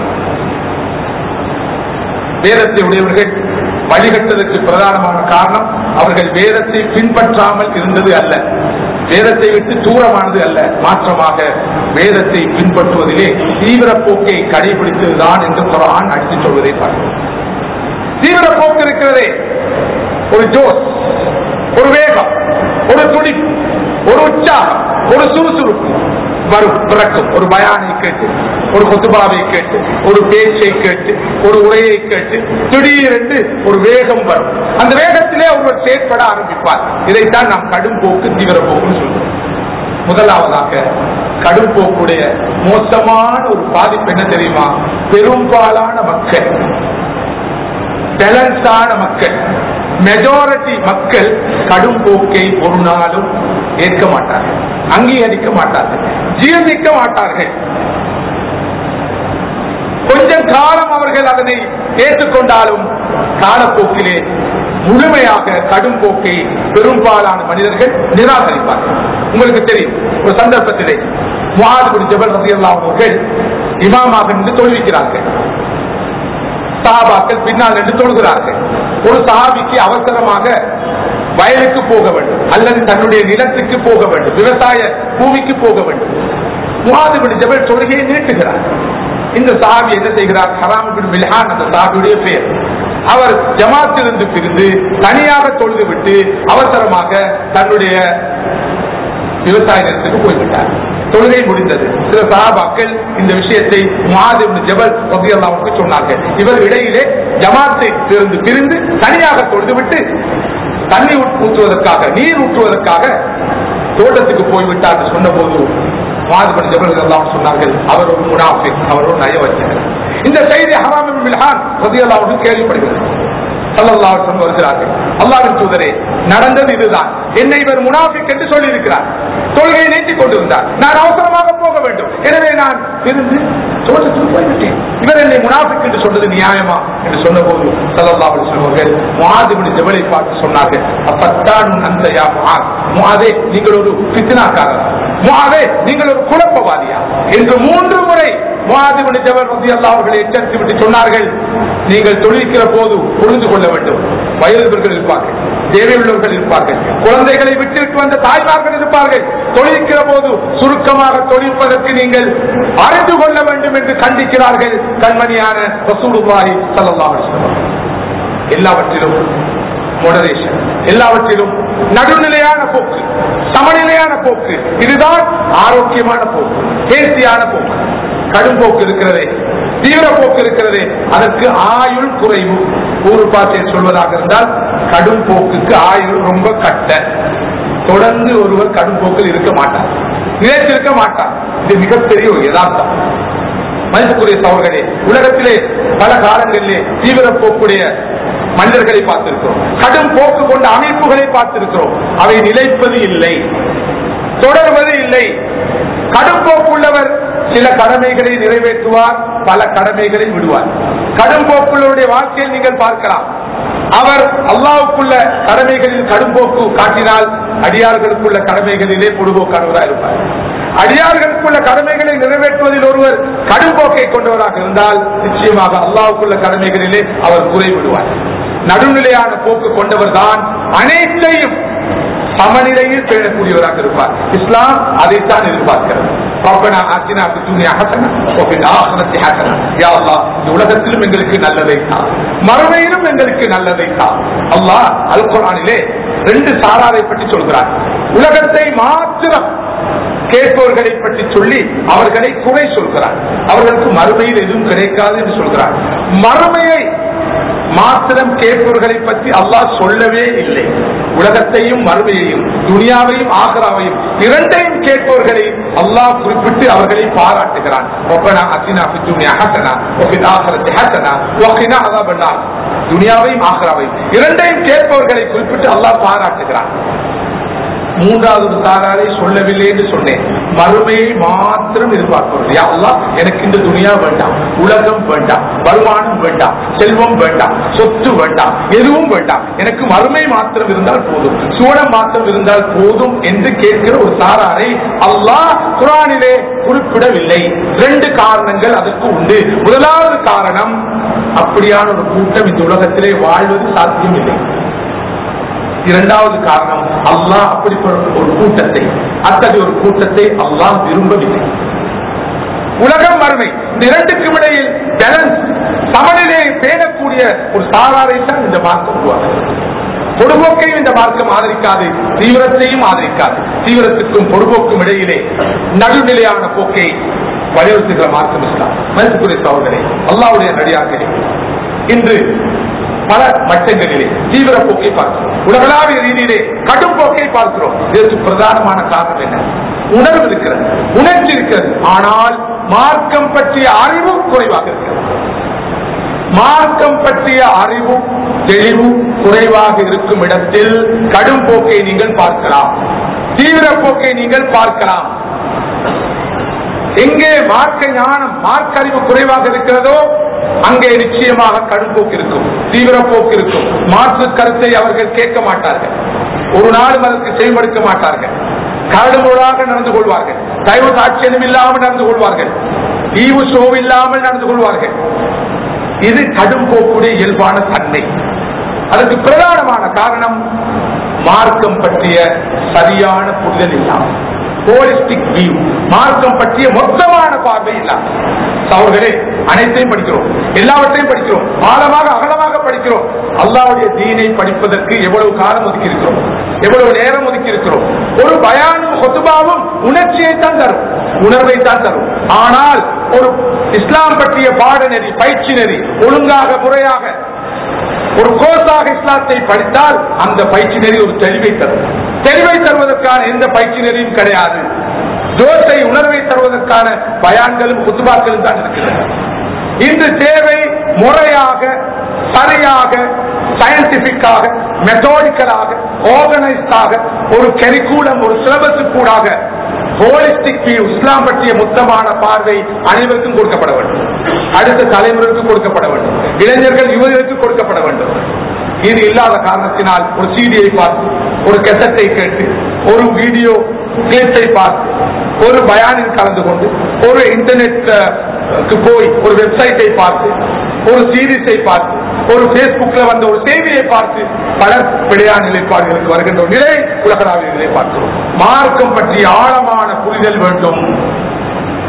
வேதத்தை உடையவர்கள் வழிகட்டதற்கு பிரதானமான காரணம் அவர்கள் வேதத்தை பின்பற்றாமல் இருந்தது அல்ல வேதத்தை விட்டு தூரமானது அல்ல மாற்றமாக வேதத்தை பின்பற்றுவதிலே தீவிர போக்கை கடைபிடித்ததுதான் என்று குரான் அடித்து சொல்வதை பார்க்கிறோம் தீவிர போக்கு இருக்கிறதே ஒரு ஜோஸ் ஒரு வேகம் ஒரு துடிப்பு ஒரு உற்சாகம் ஒரு சுறுசுறுப்பு வரும் பிறக்கும் ஒரு பயானை கேட்டு ஒரு கொத்துபாவை கேட்டு ஒரு பேச்சை கேட்டு ஒரு உரையை கேட்டு திடீரென்று ஒரு வேகம் வரும் அந்த வேகத்திலே ஒருவர் செயற்பட ஆரம்பிப்பார் இதைத்தான் நாம் கடும் போக்கு தீவிர போக்குன்னு சொல்றோம் முதலாவதாக கடும் போக்குடைய மோசமான ஒரு பாதிப்பு என்ன தெரியுமா பெரும்பாலான மக்கள் பேலன்ஸான மக்கள் மெஜாரிட்டி மக்கள் கடும் போக்கை ஒரு நாளும் ஏற்க மாட்டார்கள் அங்கீகரிக்க மாட்டார்கள் ஜீர்ணிக்க மாட்டார்கள் கொஞ்சம் காலம் அவர்கள் அதனை ஏற்றுக்கொண்டாலும் காலப்போக்கிலே முழுமையாக கடும் போக்கை பெரும்பாலான மனிதர்கள் நிராகரிப்பார்கள் உங்களுக்கு தெரியும் ஒரு சந்தர்ப்பத்திலே முகாதுபடி ஜபல் ரசிகல்லா அவர்கள் இமாமாக நின்று தொழுவிக்கிறார்கள் சஹாபாக்கள் பின்னால் நின்று தொழுகிறார்கள் ஒரு சஹாபிக்கு அவசரமாக வயலுக்கு போக வேண்டும் அல்லது தன்னுடைய நிலத்துக்கு போக வேண்டும் விவசாய பூமிக்கு போக வேண்டும் முகாதுபடி ஜபல் தொழுகையை நீட்டுகிறார் இந்த சாபி என்ன செய்கிறார் ஹராம் பின் மில்ஹான் அந்த சாபியுடைய பெயர் அவர் ஜமாத்திலிருந்து பிரிந்து தனியாக தொழுது விட்டு அவசரமாக தன்னுடைய விவசாய நிலத்துக்கு போய்விட்டார் தொழுகை முடிந்தது சில சகாபாக்கள் இந்த விஷயத்தை முஹாதிப் ஜபல் ரபியல்லாவுக்கு சொன்னார்கள் இவர் இடையிலே ஜமாத்தை இருந்து பிரிந்து தனியாக தொழுதுவிட்டு தண்ணி ஊற்றுவதற்காக நீர் ஊற்றுவதற்காக தோட்டத்துக்கு போய்விட்டார் என்று சொன்னபோது முஹாதிப் ஜபல் எல்லாம் சொன்னார்கள் அவர் ஒரு முனாஃபிக் அவர் ஒரு நயவஞ்சகர் இந்த செய்தி ஹராம் மில்ஹான் ரபியல்லாவுக்கு கேள்விப்படுகிறது சல்லல்லாஹு அலைஹி வஸல்லம் வருகிறார்கள் அல்லாஹ்வின் தூதரே நடந்தது இதுதான் என்னை இவர் முனாஃபிக் என்று சொல்லி இருக்கிறார் தொழுகையை நீட்டிக் கொண்டிருந்தார் நான் அவசரமாக போக வேண்டும் எனவே நான் இருந்து தோட்டத்துக்கு போய்விட்டேன் இவர் என்னை முனாஃபிக் என்று சொன்னது நியாயமா என்று சொன்னபோது சல்லல்லாஹு அலைஹி வஸல்லம் அவர்கள் முஆதிபின் ஜபலை பார்த்து சொன்னார்கள் அப்பத்தான் அந்த யா முஆத் முஆதே நீங்கள் ஒரு ஃபித்னாக்காரர் முஆதே நீங்கள் ஒரு குழப்பவாதியா என்று மூன்று முறை முஆதிபின் ஜபல் ரலியல்லாஹு அவர்களை எச்சரித்து விட்டு சொன்னார்கள் நீங்கள் தொழிலிக்கிற போது புரிந்து கொள்ள வேண்டும் வயதுபர்கள் இருப்பார்கள் தேவையுள்ளவர்கள் இருப்பார்கள் குழந்தைகளை விட்டுவிட்டு வந்த தாய்மார்கள் இருப்பார்கள் தொழிலிக்கிற போது சுருக்கமாக தொழிற்பதற்கு நீங்கள் அறிந்து கொள்ள வேண்டும் என்று கண்டிக்கிறார்கள் கண்மணியான ரசூலுல்லாஹி ஸல்லல்லாஹு அலைஹி வஸல்லம் எல்லாவற்றிலும் மொடரேஷன் எல்லாவற்றிலும் நடுநிலையான போக்கு சமநிலையான போக்கு இதுதான் ஆரோக்கியமான போக்கு பேசியான போக்கு கடும் போக்கு இருக்கிறதே தீவிர போக்கு இருக்கிறதே அதற்கு ஆயுள் குறைவு ஒரு பாசையில் சொல்வதாக இருந்தால் கடும் போக்குக்கு ஆயுள் ரொம்ப கட்ட தொடர்ந்து ஒருவர் கடும் போக்கில் இருக்க மாட்டார் நிலைத்திருக்க மாட்டார் இது மிகப்பெரிய ஒரு யதார்த்தம் மதிப்புக்குரிய சவர்களே உலகத்திலே பல காலங்களிலே தீவிர போக்குடைய மனிதர்களை பார்த்திருக்கிறோம் கடும் போக்கு கொண்ட அமைப்புகளை பார்த்திருக்கிறோம் அவை நிலைப்பது இல்லை தொடர்வது இல்லை கடும் போக்குள்ளவர் சில கடமைகளை நிறைவேற்றுவார் பல கடமைகளை விடுவார் கடும் போக்குள்ளவருடைய வாழ்க்கையில் நீங்கள் பார்க்கலாம் அவர் அல்லாவுக்குள்ள கடமைகளில் கடும்போக்கு காட்டினால் அடியார்களுக்குள்ள கடமைகளிலே பொடுபோக்கானவராக இருப்பார் அடியார்களுக்குள்ள கடமைகளை நிறைவேற்றுவதில் ஒருவர் கடும்போக்கை கொண்டவராக இருந்தால் நிச்சயமாக அல்லாவுக்குள்ள கடமைகளிலே அவர் குறைவிடுவார் நடுநிலையான போக்கு கொண்டவர் தான் அனைத்தையும் சமநிலையில் பேணக்கூடியவராக இருப்பார் இஸ்லாம் அதைத்தான் எதிர்பார்க்கிறது ربنا آتنا في الدنيا حسنة وفي الآخرة حسنة يا الله இந்த உலகத்திலும் எங்களுக்கு நல்லதை தா மறுமையிலும் எங்களுக்கு நல்லதை தா அல்லாஹ் அல் குர்ஆனிலே ரெண்டு சாராரை பற்றி சொல்கிறார் உலகத்தை மாத்திரம் கேட்பவர்களை பற்றி சொல்லி அவர்களை குறை சொல்கிறார் அவர்களுக்கு மறுமையில் எதுவும் கிடைக்காது என்று சொல்கிறார் மறுமையை மாத்திரம் கேட்பவர்களை பற்றி அல்லாஹ் சொல்லவே இல்லை உலகத்தையும் மறுமையையும் துனியாவையும் ஆகராவையும் இரண்டையும் கேட்பவர்களை அல்லாஹ் குறிப்பிட்டு அவர்களை பாராட்டுகிறான் ஒப்பனா அசினா துனியா ஹசனா ஒப்பின் ஆகரத்தை ஹசனா ஒக்கினா அதான் பண்ணார் துனியாவையும் ஆகராவையும் இரண்டையும் கேட்பவர்களை குறிப்பிட்டு அல்லாஹ் பாராட்டுகிறான் மூன்றாவது ஒரு சாராரை சொல்லவில்லை என்று சொன்னேன் மறுமையை மாத்திரம் எதிர்பார்க்கிறோம் யா அல்லாஹ் எனக்கு இந்த துணியா வேண்டாம் உலகம் வேண்டாம் வருமானம் வேண்டாம் செல்வம் வேண்டாம் சொத்து வேண்டாம் எதுவும் வேண்டாம் எனக்கு மறுமை மாத்திரம் இருந்தால் போதும் சூழம் மாத்திரம் இருந்தால் போதும் என்று கேட்கிற ஒரு சாராரை அல்லாஹ் குரானிலே குறிப்பிடவில்லை ரெண்டு காரணங்கள் அதற்கு உண்டு முதலாவது காரணம் அப்படியான ஒரு கூட்டம் இந்த உலகத்திலே வாழ்வது சாத்தியமில்லை இரண்டாவது காரணம் அல்லாஹ் அப்படிப்பட்ட ஒரு கூட்டத்தை அத்தகைய ஒரு கூட்டத்தை அல்லாஹ் விரும்பவில்லை உலகம் வறுமை இந்த இரண்டுக்கும் இடையில் பேலன்ஸ் சமநிலையை பேணக்கூடிய ஒரு சாராரை தான் இந்த மார்க்கம் உருவாக்குது பொடுபோக்கையும் இந்த மார்க்கம் ஆதரிக்காது தீவிரத்தையும் ஆதரிக்காது தீவிரத்துக்கும் பொடுபோக்கும் இடையிலே நடுநிலையான போக்கை வலியுறுத்துகிற மார்க்கம் இஸ்லாம் மதிப்புக்குரிய சோதனை அல்லாவுடைய நடிகார்களே இன்று பல மட்டங்களிலே தீவிர போக்கை பார்க்கிறோம் உலகளாவிய ரீதியிலே கடும் போக்கை பார்க்கிறோம் இதற்கு பிரதானமான காரணம் என்ன உணர்வு இருக்கிறது உணர்ச்சி இருக்கிறது ஆனால் மார்க்கம் பற்றிய அறிவும் குறைவாக இருக்கிறது மார்க்கம் பற்றிய அறிவும் தெளிவும் குறைவாக இருக்கும் இடத்தில் கடும் போக்கை நீங்கள் பார்க்கலாம் தீவிர போக்கை நீங்கள் பார்க்கலாம் எங்கே மார்க்க ஞானம் மார்க்க அறிவு குறைவாக இருக்கிறதோ அங்கே நிச்சயமாக கடும்போக்கு இருக்கும் தீவிர போக்கு இருக்கும் மாற்று கருத்தை அவர்கள் கேட்க மாட்டார்கள் ஒரு நாளும் அதற்கு செயல்படுத்த மாட்டார்கள் கரடுமுறாக நடந்து கொள்வார்கள் தயவு சாட்சியம் இல்லாமல் நடந்து கொள்வார்கள் ஈவு சோவில்லாமல் நடந்து கொள்வார்கள் இது கடும் போக்குடைய இயல்பான தன்மை அதற்கு பிரதானமான காரணம் மார்க்கம் பற்றிய சரியான புரிதல் இல்லாமல் ஹோலிஸ்டிக் வியூ மார்க்கம் பற்றிய மொத்தமான பார்வை இல்லாமல் அவர்களே அனைத்தையும் படிக்கிறோம் எல்லாவற்றையும் படிக்கிறோம் ஆழமாக அகலமாக படிக்கிறோம் அல்லாவுடைய தீனை படிப்பதற்கு எவ்வளவு காலம் ஒதுக்கி இருக்கிறோம் எவ்வளவு நேரம் ஒதுக்கி இருக்கிறோம் ஒரு பயானும் கொத்துபாவும் உணர்ச்சியை தான் தரும் உணர்வை தான் தரும் ஆனால் ஒரு இஸ்லாம் பற்றிய பாடநெறி பயிற்சி நெறி ஒழுங்காக முறையாக ஒரு கோர்ஸாக இஸ்லாத்தை படித்தால் அந்த பயிற்சி நெறி ஒரு தெளிவை தரும் தெளிவை தருவதற்கான எந்த பயிற்சி நெறியும் கிடையாது ஜோசை உணர்வை தருவதற்கான பயான்களும் குத்துபாக்களும் தான் இருக்கின்றன இன்று தேவை முறையாக சரியாக சயின்டிபிக்காக மெத்தோடிக்கலாக ஆர்கனைஸ்டாக ஒரு கரிக்கூலம் ஒரு சிலபஸ் கூடாக ஹோலிஸ்டிக் வியூ இஸ்லாம் பற்றிய மொத்தமான பார்வை அனைவருக்கும் கொடுக்கப்பட வேண்டும் அடுத்த தலைமுறைக்கு கொடுக்கப்பட வேண்டும் இளைஞர்கள் யுவதிகளுக்கு கொடுக்கப்பட வேண்டும் இது இல்லாத காரணத்தினால் ஒரு சீடியை பார்த்து ஒரு கெசட்டை கேட்டு ஒரு வீடியோ கிளிப்பை பார்த்து ஒரு பயானில் கலந்து கொண்டு ஒரு இன்டர்நெட் போய் ஒரு வெப்சைட்டை பார்த்து ஒரு சீரீஸை பார்த்து ஒரு பேஸ்புக்ல வந்த ஒரு செய்தியை பார்த்து பலர் பிழையான நிலைப்பாடுகளுக்கு வருகின்ற ஒரு நிலை உலகளாவிய நிலை பார்க்கிறோம் மார்க்கம் பற்றிய ஆழமான புரிதல் வேண்டும்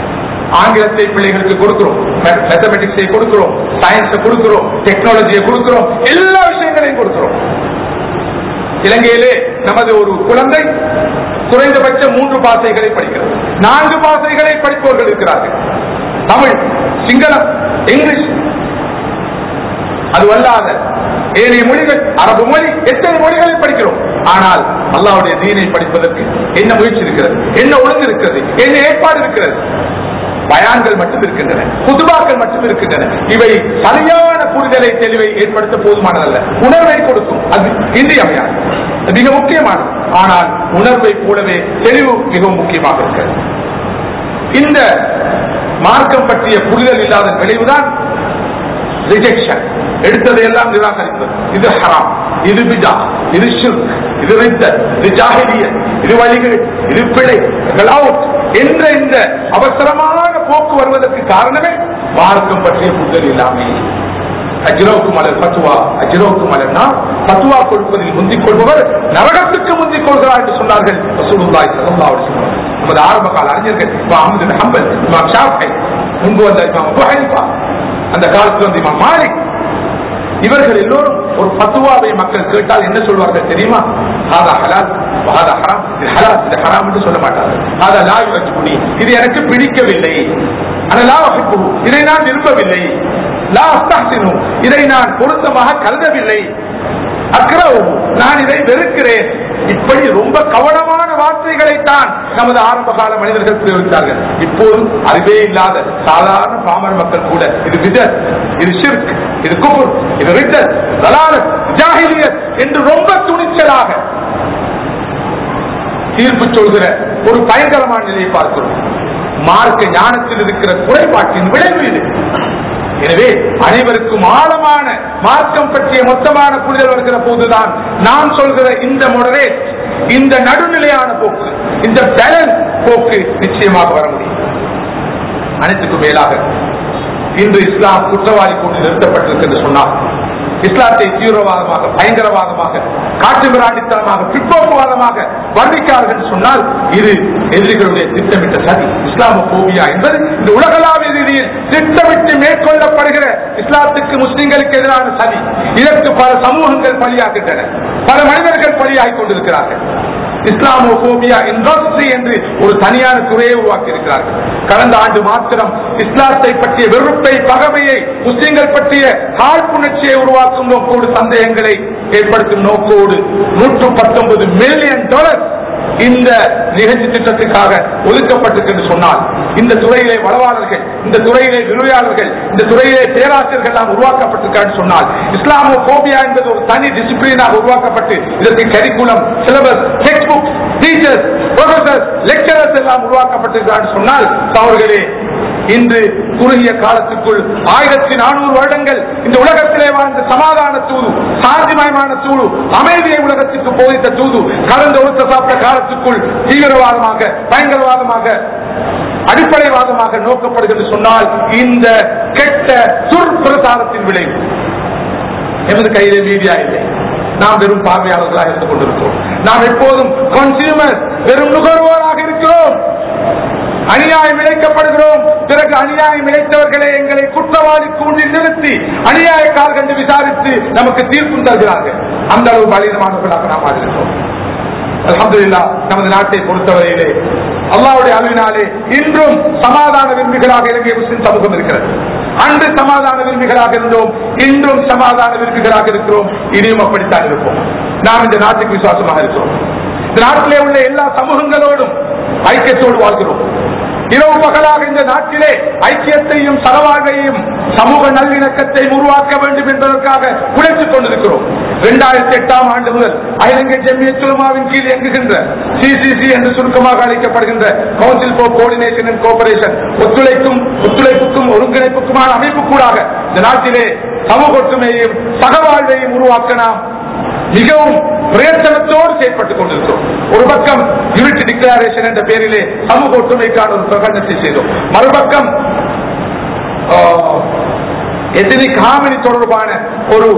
ஆங்கிலத்தை பிள்ளைகளுக்கு கொடுக்கிறோம் மேத்தமெட்டிக்ஸை கொடுக்கிறோம் சயின்ஸை கொடுக்கிறோம் டெக்னாலஜியை கொடுக்கிறோம் எல்லா விஷயங்களையும் கொடுக்கிறோம் இலங்கையிலே நமது ஒரு குழந்தை குறைந்தபட்ச மூன்று பாசைகளை படிக்கிறது நான்கு பாசைகளை படிப்பவர்கள் இருக்கிறார்கள் தமிழ் சிங்களம் இங்கிலீஷ் அது வல்லாத ஏனைய மொழிகள் அரபு மொழி எத்தனை மொழிகளை படிக்கிறோம் ஆனால் அல்லாவுடைய தீனை படிப்பதற்கு என்ன முயற்சி இருக்கிறது என்ன ஒழுங்கு இருக்கிறது என்ன ஏற்பாடு இருக்கிறது பயான்கள் மட்டும் இருக்கின்றன புதுபாக்கள் மட்டும் இருக்கின்றன இவை சரியான புரிதலை தெளிவை ஏற்படுத்த போதுமானதல்ல உணர்வை கொடுக்கும் அது இன்றியமையாது அது மிக முக்கியமானது ஆனால் உணர்வை போலவே தெளிவு மிகவும் முக்கியமாக இருக்கிறது இந்த மார்க்கம் பற்றிய புரிதல் இல்லாத விளைவுதான் ரிஜெக்ஷன் எடுத்ததை எல்லாம் நிராகரிப்பது இது ஹராம் இது பிஜா இது ஷிர்க் இது ரித்தர் இது ஜாஹிலியத் இது வழிகள் இது பிழை அவுட் என்ற இந்த அவசரமான போக்கு வருவதற்கு காரணமே மார்க்கம் பற்றிய புரிதல் இல்லாமே அஜ்ரோக்கு மலர் பத்துவா அஜ்ரோக்கு மலர்னா பத்துவா கொடுப்பதில் முந்திக் கொள்பவர் நரகத்துக்கு முந்திக் கொள்கிறார் என்று சொன்னார்கள் ரசூலுல்லாஹி ஸல்லல்லாஹு அலைஹி வஸல்லம் நமது ஆரம்ப கால அறிஞர்கள் இமாம் அஹ்மது பின் ஹம்பல் இமாம் ஷாஃபி முன்பு வந்த இமாம் அபூ ஹனீஃபா அந்த காலத்தில் வந்து இமாம் மாலிக் இவர்கள் எல்லோரும் ஒரு பத்துவாவை மக்கள் கேட்டால் என்ன சொல்வார்கள் தெரியுமா ஹாதா ஹலால் ஹாதா ஹராம் இது ஹலால் இது ஹராம் என்று சொல்ல மாட்டார்கள் ஹாதா லா யுஜ்புனி இது எனக்கு பிடிக்கவில்லை ஆனா லா வஹிப்பு இதை நான் விரும்பவில்லை லா அஸ்தஹ்சினு இதை நான் பொருத்தமாக கருதவில்லை அக்ரவு நான் இதை வெறுக்கிறேன் இப்படி ரொம்ப கவனமான வார்த்தைகளைத்தான் நமது ஆரம்ப கால மனிதர்கள் பிரயோகித்தார்கள் இப்போது அறிவே இல்லாத சாதாரண பாமர் மக்கள் கூட இது விதர் இது ஷிர்க் இது குபுர் இது ரிட்டர் தலாலத் ஜாஹிலியத் என்று ரொம்ப துணிச்சலாக தீர்ப்பு சொல்கிற ஒரு பயங்கரமான நிலையை பார்க்கிறோம் மார்க்க ஞானத்தில் இருக்கிற குறைபாட்டின் விளைவு இது எனவே அனைவருக்கும் ஆழமான மார்க்கம் பற்றிய மொத்தமான புரிதல் வருகிற போதுதான் நான் சொல்கிற இந்த மொடரேட் இந்த நடுநிலையான போக்கு இந்த பேலன்ஸ் போக்கு நிச்சயமாக வர முடியும் அனைத்துக்கும் மேலாக இன்று இஸ்லாம் குற்றவாளி கொண்டு நிறுத்தப்பட்டிருக்கு சொன்னார் இஸ்லாத்தை தீவிரவாதமாக பயங்கரவாதமாக காட்டு மிராண்டித்தனமாக பிற்போக்குவாதமாக வர்ணிக்கார்கள் சொன்னால் இது எதிரிகளுடைய திட்டமிட்ட சதி இஸ்லாமோபியா என்பது இந்த உலகளாவிய ரீதியில் திட்டமிட்டு மேற்கொள்ளப்படுகிற இஸ்லாத்துக்கு முஸ்லிம்களுக்கு எதிரான சதி இதற்கு பல சமூகங்கள் பலியாகின்றன பல மனிதர்கள் பலியாகிக் கொண்டிருக்கிறார்கள் இஸ்லாமோபோபியா இண்டஸ்ட்ரி என்று ஒரு தனியான துறையை உருவாக்கி இருக்கிறார்கள் கடந்த ஆண்டு மாத்திரம் இஸ்லாத்தை பற்றிய வெறுப்பை பகமையை முஸ்லிம்கள் பற்றிய காழ்ப்புணர்ச்சியை உருவாக்கும் நோக்கோடு சந்தேகங்களை ஏற்படுத்தும் நோக்கோடு நூற்று பத்தொன்பது மில்லியன் டாலர் இந்த நிகழ்ச்சி திட்டத்துக்காக ஒதுக்கப்பட்டிருக்கு சொன்னால் இந்த துறையிலே வளவாளர்கள் இந்த துறையிலே விரிவாளர்கள் இந்த துறையிலே பேராசிரியர்கள் எல்லாம் உருவாக்கப்பட்டிருக்கான்னு சொன்னால் இஸ்லாமோ போபியா என்பது ஒரு தனி டிசிப்ளினாக உருவாக்கப்பட்டு இதற்கு curriculum syllabus text book teachers professors lecturers எல்லாம் உருவாக்கப்பட்டிருக்கான்னு சொன்னால் அவர்களே இன்று குறுகிய காலத்துக்குள் ஆயிரத்தி நானூறு வருடங்கள் இந்த உலகத்திலே வாழ்ந்த சமாதான தூது சாந்திமயமான தூது அமைதியை உலகத்துக்கு போதித்த தூது கடந்த ஒரு சாப்பிட்ட காலத்துக்குள் தீவிரவாதமாக பயங்கரவாதமாக அடிப்படைவாதமாக நோக்கப்படுகிறது சொன்னால் இந்த கெட்ட துர்பிரசாரத்தின் விளைவு எமது கையிலே மீடியா இல்லை நாம் வெறும் பார்வையாளர்களாக இருந்து கொண்டிருக்கிறோம் நாம் எப்போதும் கன்சியூமர் வெறும் நுகர்வோராக இருக்கிறோம் அநியாயம் இழைக்கப்படுகிறோம் பிறகு அநியாயம் இழைத்தவர்களை எங்களை குற்றவாளி கூண்டில் நிறுத்தி அநியாயக்காரர்கள் என்று விசாரித்து நமக்கு தீர்ப்பு தருகிறார்கள் அந்த அளவு பலீனமானவர்களாக நாம் இருக்கிறோம் அல்ஹம்துலில்லா நமது நாட்டை பொறுத்தவரையிலே அல்லாவுடைய அருவினாலே இன்றும் சமாதான விரும்பிகளாக இலங்கை முஸ்லிம் சமூகம் இருக்கிறது அன்று சமாதான விரும்பிகளாக இருந்தோம் இன்றும் சமாதான விரும்பிகளாக இருக்கிறோம் இனியும் அப்படித்தான் இருப்போம் நாம் இந்த நாட்டுக்கு விசுவாசமாக இருக்கிறோம் இந்த நாட்டிலே உள்ள எல்லா சமூகங்களோடும் ஐக்கியத்தோடு வாழ்கிறோம் இரவு பகலாக இந்த நாட்டிலே ஐக்கியத்தையும் சரவாகையும் சமூக நல்லிணக்கத்தை உருவாக்க வேண்டும் என்பதற்காக உழைத்துக் கொண்டிருக்கிறோம் இரண்டாயிரத்தி எட்டாம் ஆண்டு முதல் அகிலங்கை ஜெமிய சுலமாவின் கீழ் இயங்குகின்ற சிசிசி என்று சுருக்கமாக அழைக்கப்படுகின்ற council for coordination and cooperation ஒத்துழைக்கும் ஒத்துழைப்புக்கும் ஒருங்கிணைப்புக்குமான அமைப்பு கூடாக இந்த நாட்டிலே சமூக ஒற்றுமையையும் சகவாழ்வையும் உருவாக்க நாம் மிகவும் பிரயத்தனத்தோடு செயல்பட்டுக் கொண்டிருக்கிறோம் ஒரு பக்கம் யூனிட் டிக்ளரேஷன் என்ற பெயரிலே சமூக ஒற்றுமைக்கான ஒரு பிரகடனத்தை செய்தோம் மறுபக்கம் எதிரிக் ஹாமினி தொடர்பான ஒரு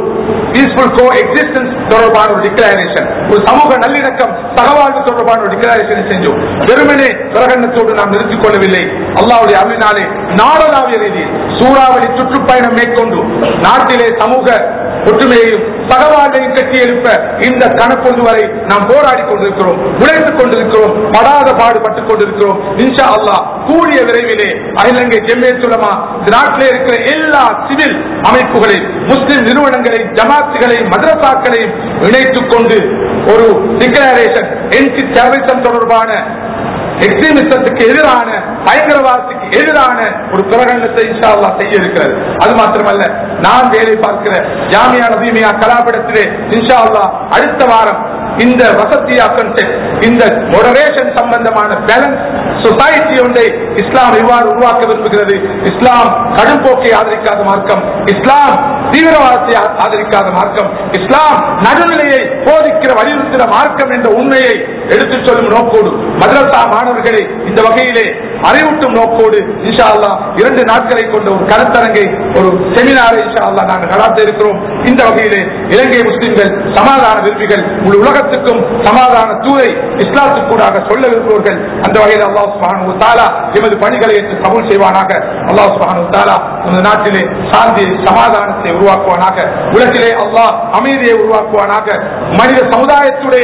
பீஸ்ஃபுல் கோ எக்ஸிஸ்டன்ஸ் தொடர்பான ஒரு டிக்ளரேஷன் ஒரு சமூக நல்லிணக்கம் சகவாழ்வு தொடர்பான ஒரு டிக்ளரேஷனை செஞ்சோம் வெறுமனே பிரகடனத்தோடு நாம் நிறுத்திக் கொள்ளவில்லை அல்லாவுடைய அருளினாலே நாடளாவிய ரீதியில் சூறாவளி சுற்றுப்பயணம் மேற்கொண்டு நாட்டிலே சமூக ஒற்றுமையையும் சகவாழ்வையும் கட்டி எழுப்ப இந்த கணப்பொழுது வரை நாம் போராடி கொண்டிருக்கிறோம் உழைத்துக் கொண்டிருக்கிறோம் படாத பாடுபட்டுக் கொண்டிருக்கிறோம் இன்ஷா அல்லாஹ் கூடிய விரைவிலே அகிலங்கை ஜெம்மியத்துலமா இந்த நாட்டிலே இருக்கிற எல்லா சிவில் அமைப்புகளையும் முஸ்லிம் நிறுவனங்களை ஜமாத்துகளையும் மதரசாக்களையும் இணைத்துக் கொண்டு ஒரு டிக்ளரேஷன் என்டி டெரரிசம் தொடர்பான எக்ஸ்ட்ரீமிசத்துக்கு எதிரான பயங்கரவாதத்துக்கு எதிரான ஒரு பிரகடனத்தை இன்ஷா அல்லாஹ் செய்ய இருக்கிறது அது மாத்திரமல்ல நான் வேலை பார்க்கிற ஜாமியா நபீமியா கலாபிடத்திலே இன்ஷா அல்லாஹ் அடுத்த வாரம் இந்த வசதியா கன்செப்ட் இந்த மொடரேஷன் சம்பந்தமான பேலன்ஸ் சொசைட்டி ஒன்றை இஸ்லாம் இவ்வாறு உருவாக்க விரும்புகிறது இஸ்லாம் கடும்போக்கை ஆதரிக்காத மார்க்கம் இஸ்லாம் தீவிரவாதத்தை ஆ- ஆதரிக்காத மார்க்கம் இஸ்லாம் நடுநிலையை போதிக்கிற வலியுறுத்துகிற மார்க்கம் என்ற உண்மையை எடுத்துச் சொல்லும் நோக்கோடு மதரசா மாணவர்களை இந்த வகையிலே அறிவூட்டும் நோக்கோடு இன்ஷா அல்லாஹ் இரண்டு நாட்களை கொண்ட ஒரு கருத்தரங்கை ஒரு செமினாரை இன்ஷா அல்லாஹ் நாங்கள் நடாத்த இருக்கிறோம் இந்த வகையிலே இலங்கை முஸ்லிம்கள் சமாதான விரும்பிகள் முழு உலகத்துக்கும் சமாதான தூரை இஸ்லாத்துக்கூடாக சொல்ல விரும்புவர்கள் அந்த வகையில் அல்லாஹ் சுப்ஹானஹு வ தஆலா எமது பணிகளை ஏற்று கபூல் செய்வானாக அல்லாஹ் சுப்ஹானஹு வ தஆலா நமது நாட்டிலே சாந்தி சமாதானத்தை உருவாக்குவானாக உலகிலே அல்லாஹ் அமைதியை உருவாக்குவானாக மனித சமுதாயத்துடைய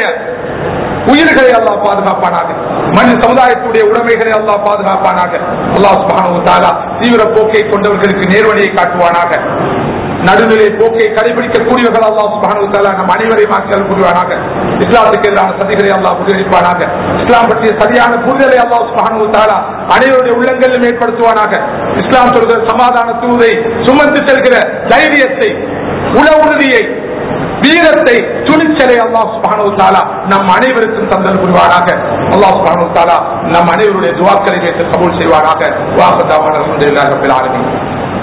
உயிர்களை அல்லாஹ் பாதுகாப்பானாக மனித சமுதாயத்துடைய உடைமைகளை அல்லாஹ் பாதுகாப்பானாக அல்லாஹ் சுப்ஹானஹு வ தஆலா தீவிர போக்கை கொண்டவர்களுக்கு நேர்வழியை காட்டுவானாக நடுநிலை போக்கை கடைபிடிக்கக்கூடியவர்கள் அல்லாஹ் சுப்ஹானஹு வ தஆலா நம் அனைவரையும் ஆக்கியல் புரிவானாக இஸ்லாத்துக்கு எதிரான சதிகளை அல்லாஹ் முறியடிப்பானாக இஸ்லாம் பற்றிய சரியான புரிதலை அல்லாஹ் சுப்ஹானஹு வ தஆலா அனைவருடைய உள்ளங்களிலும் ஏற்படுத்துவானாக இஸ்லாம் சொல்கிற சமாதான தூதை சுமந்து செல்கிற தைரியத்தை உள உறுதியை வீரத்தை துணிச்சலை அல்லாஹ் சுப்ஹானஹு வ தஆலா நம் அனைவருக்கும் தந்தல் புரிவானாக அல்லாஹ் சுப்ஹானஹு வ தஆலா நம் அனைவருடைய துஆக்களை கேட்டு கபூல் செய்வானாக வாஹ் தஆவா அல்ஹம்துலில்லாஹி ரப்பில் ஆலமீன்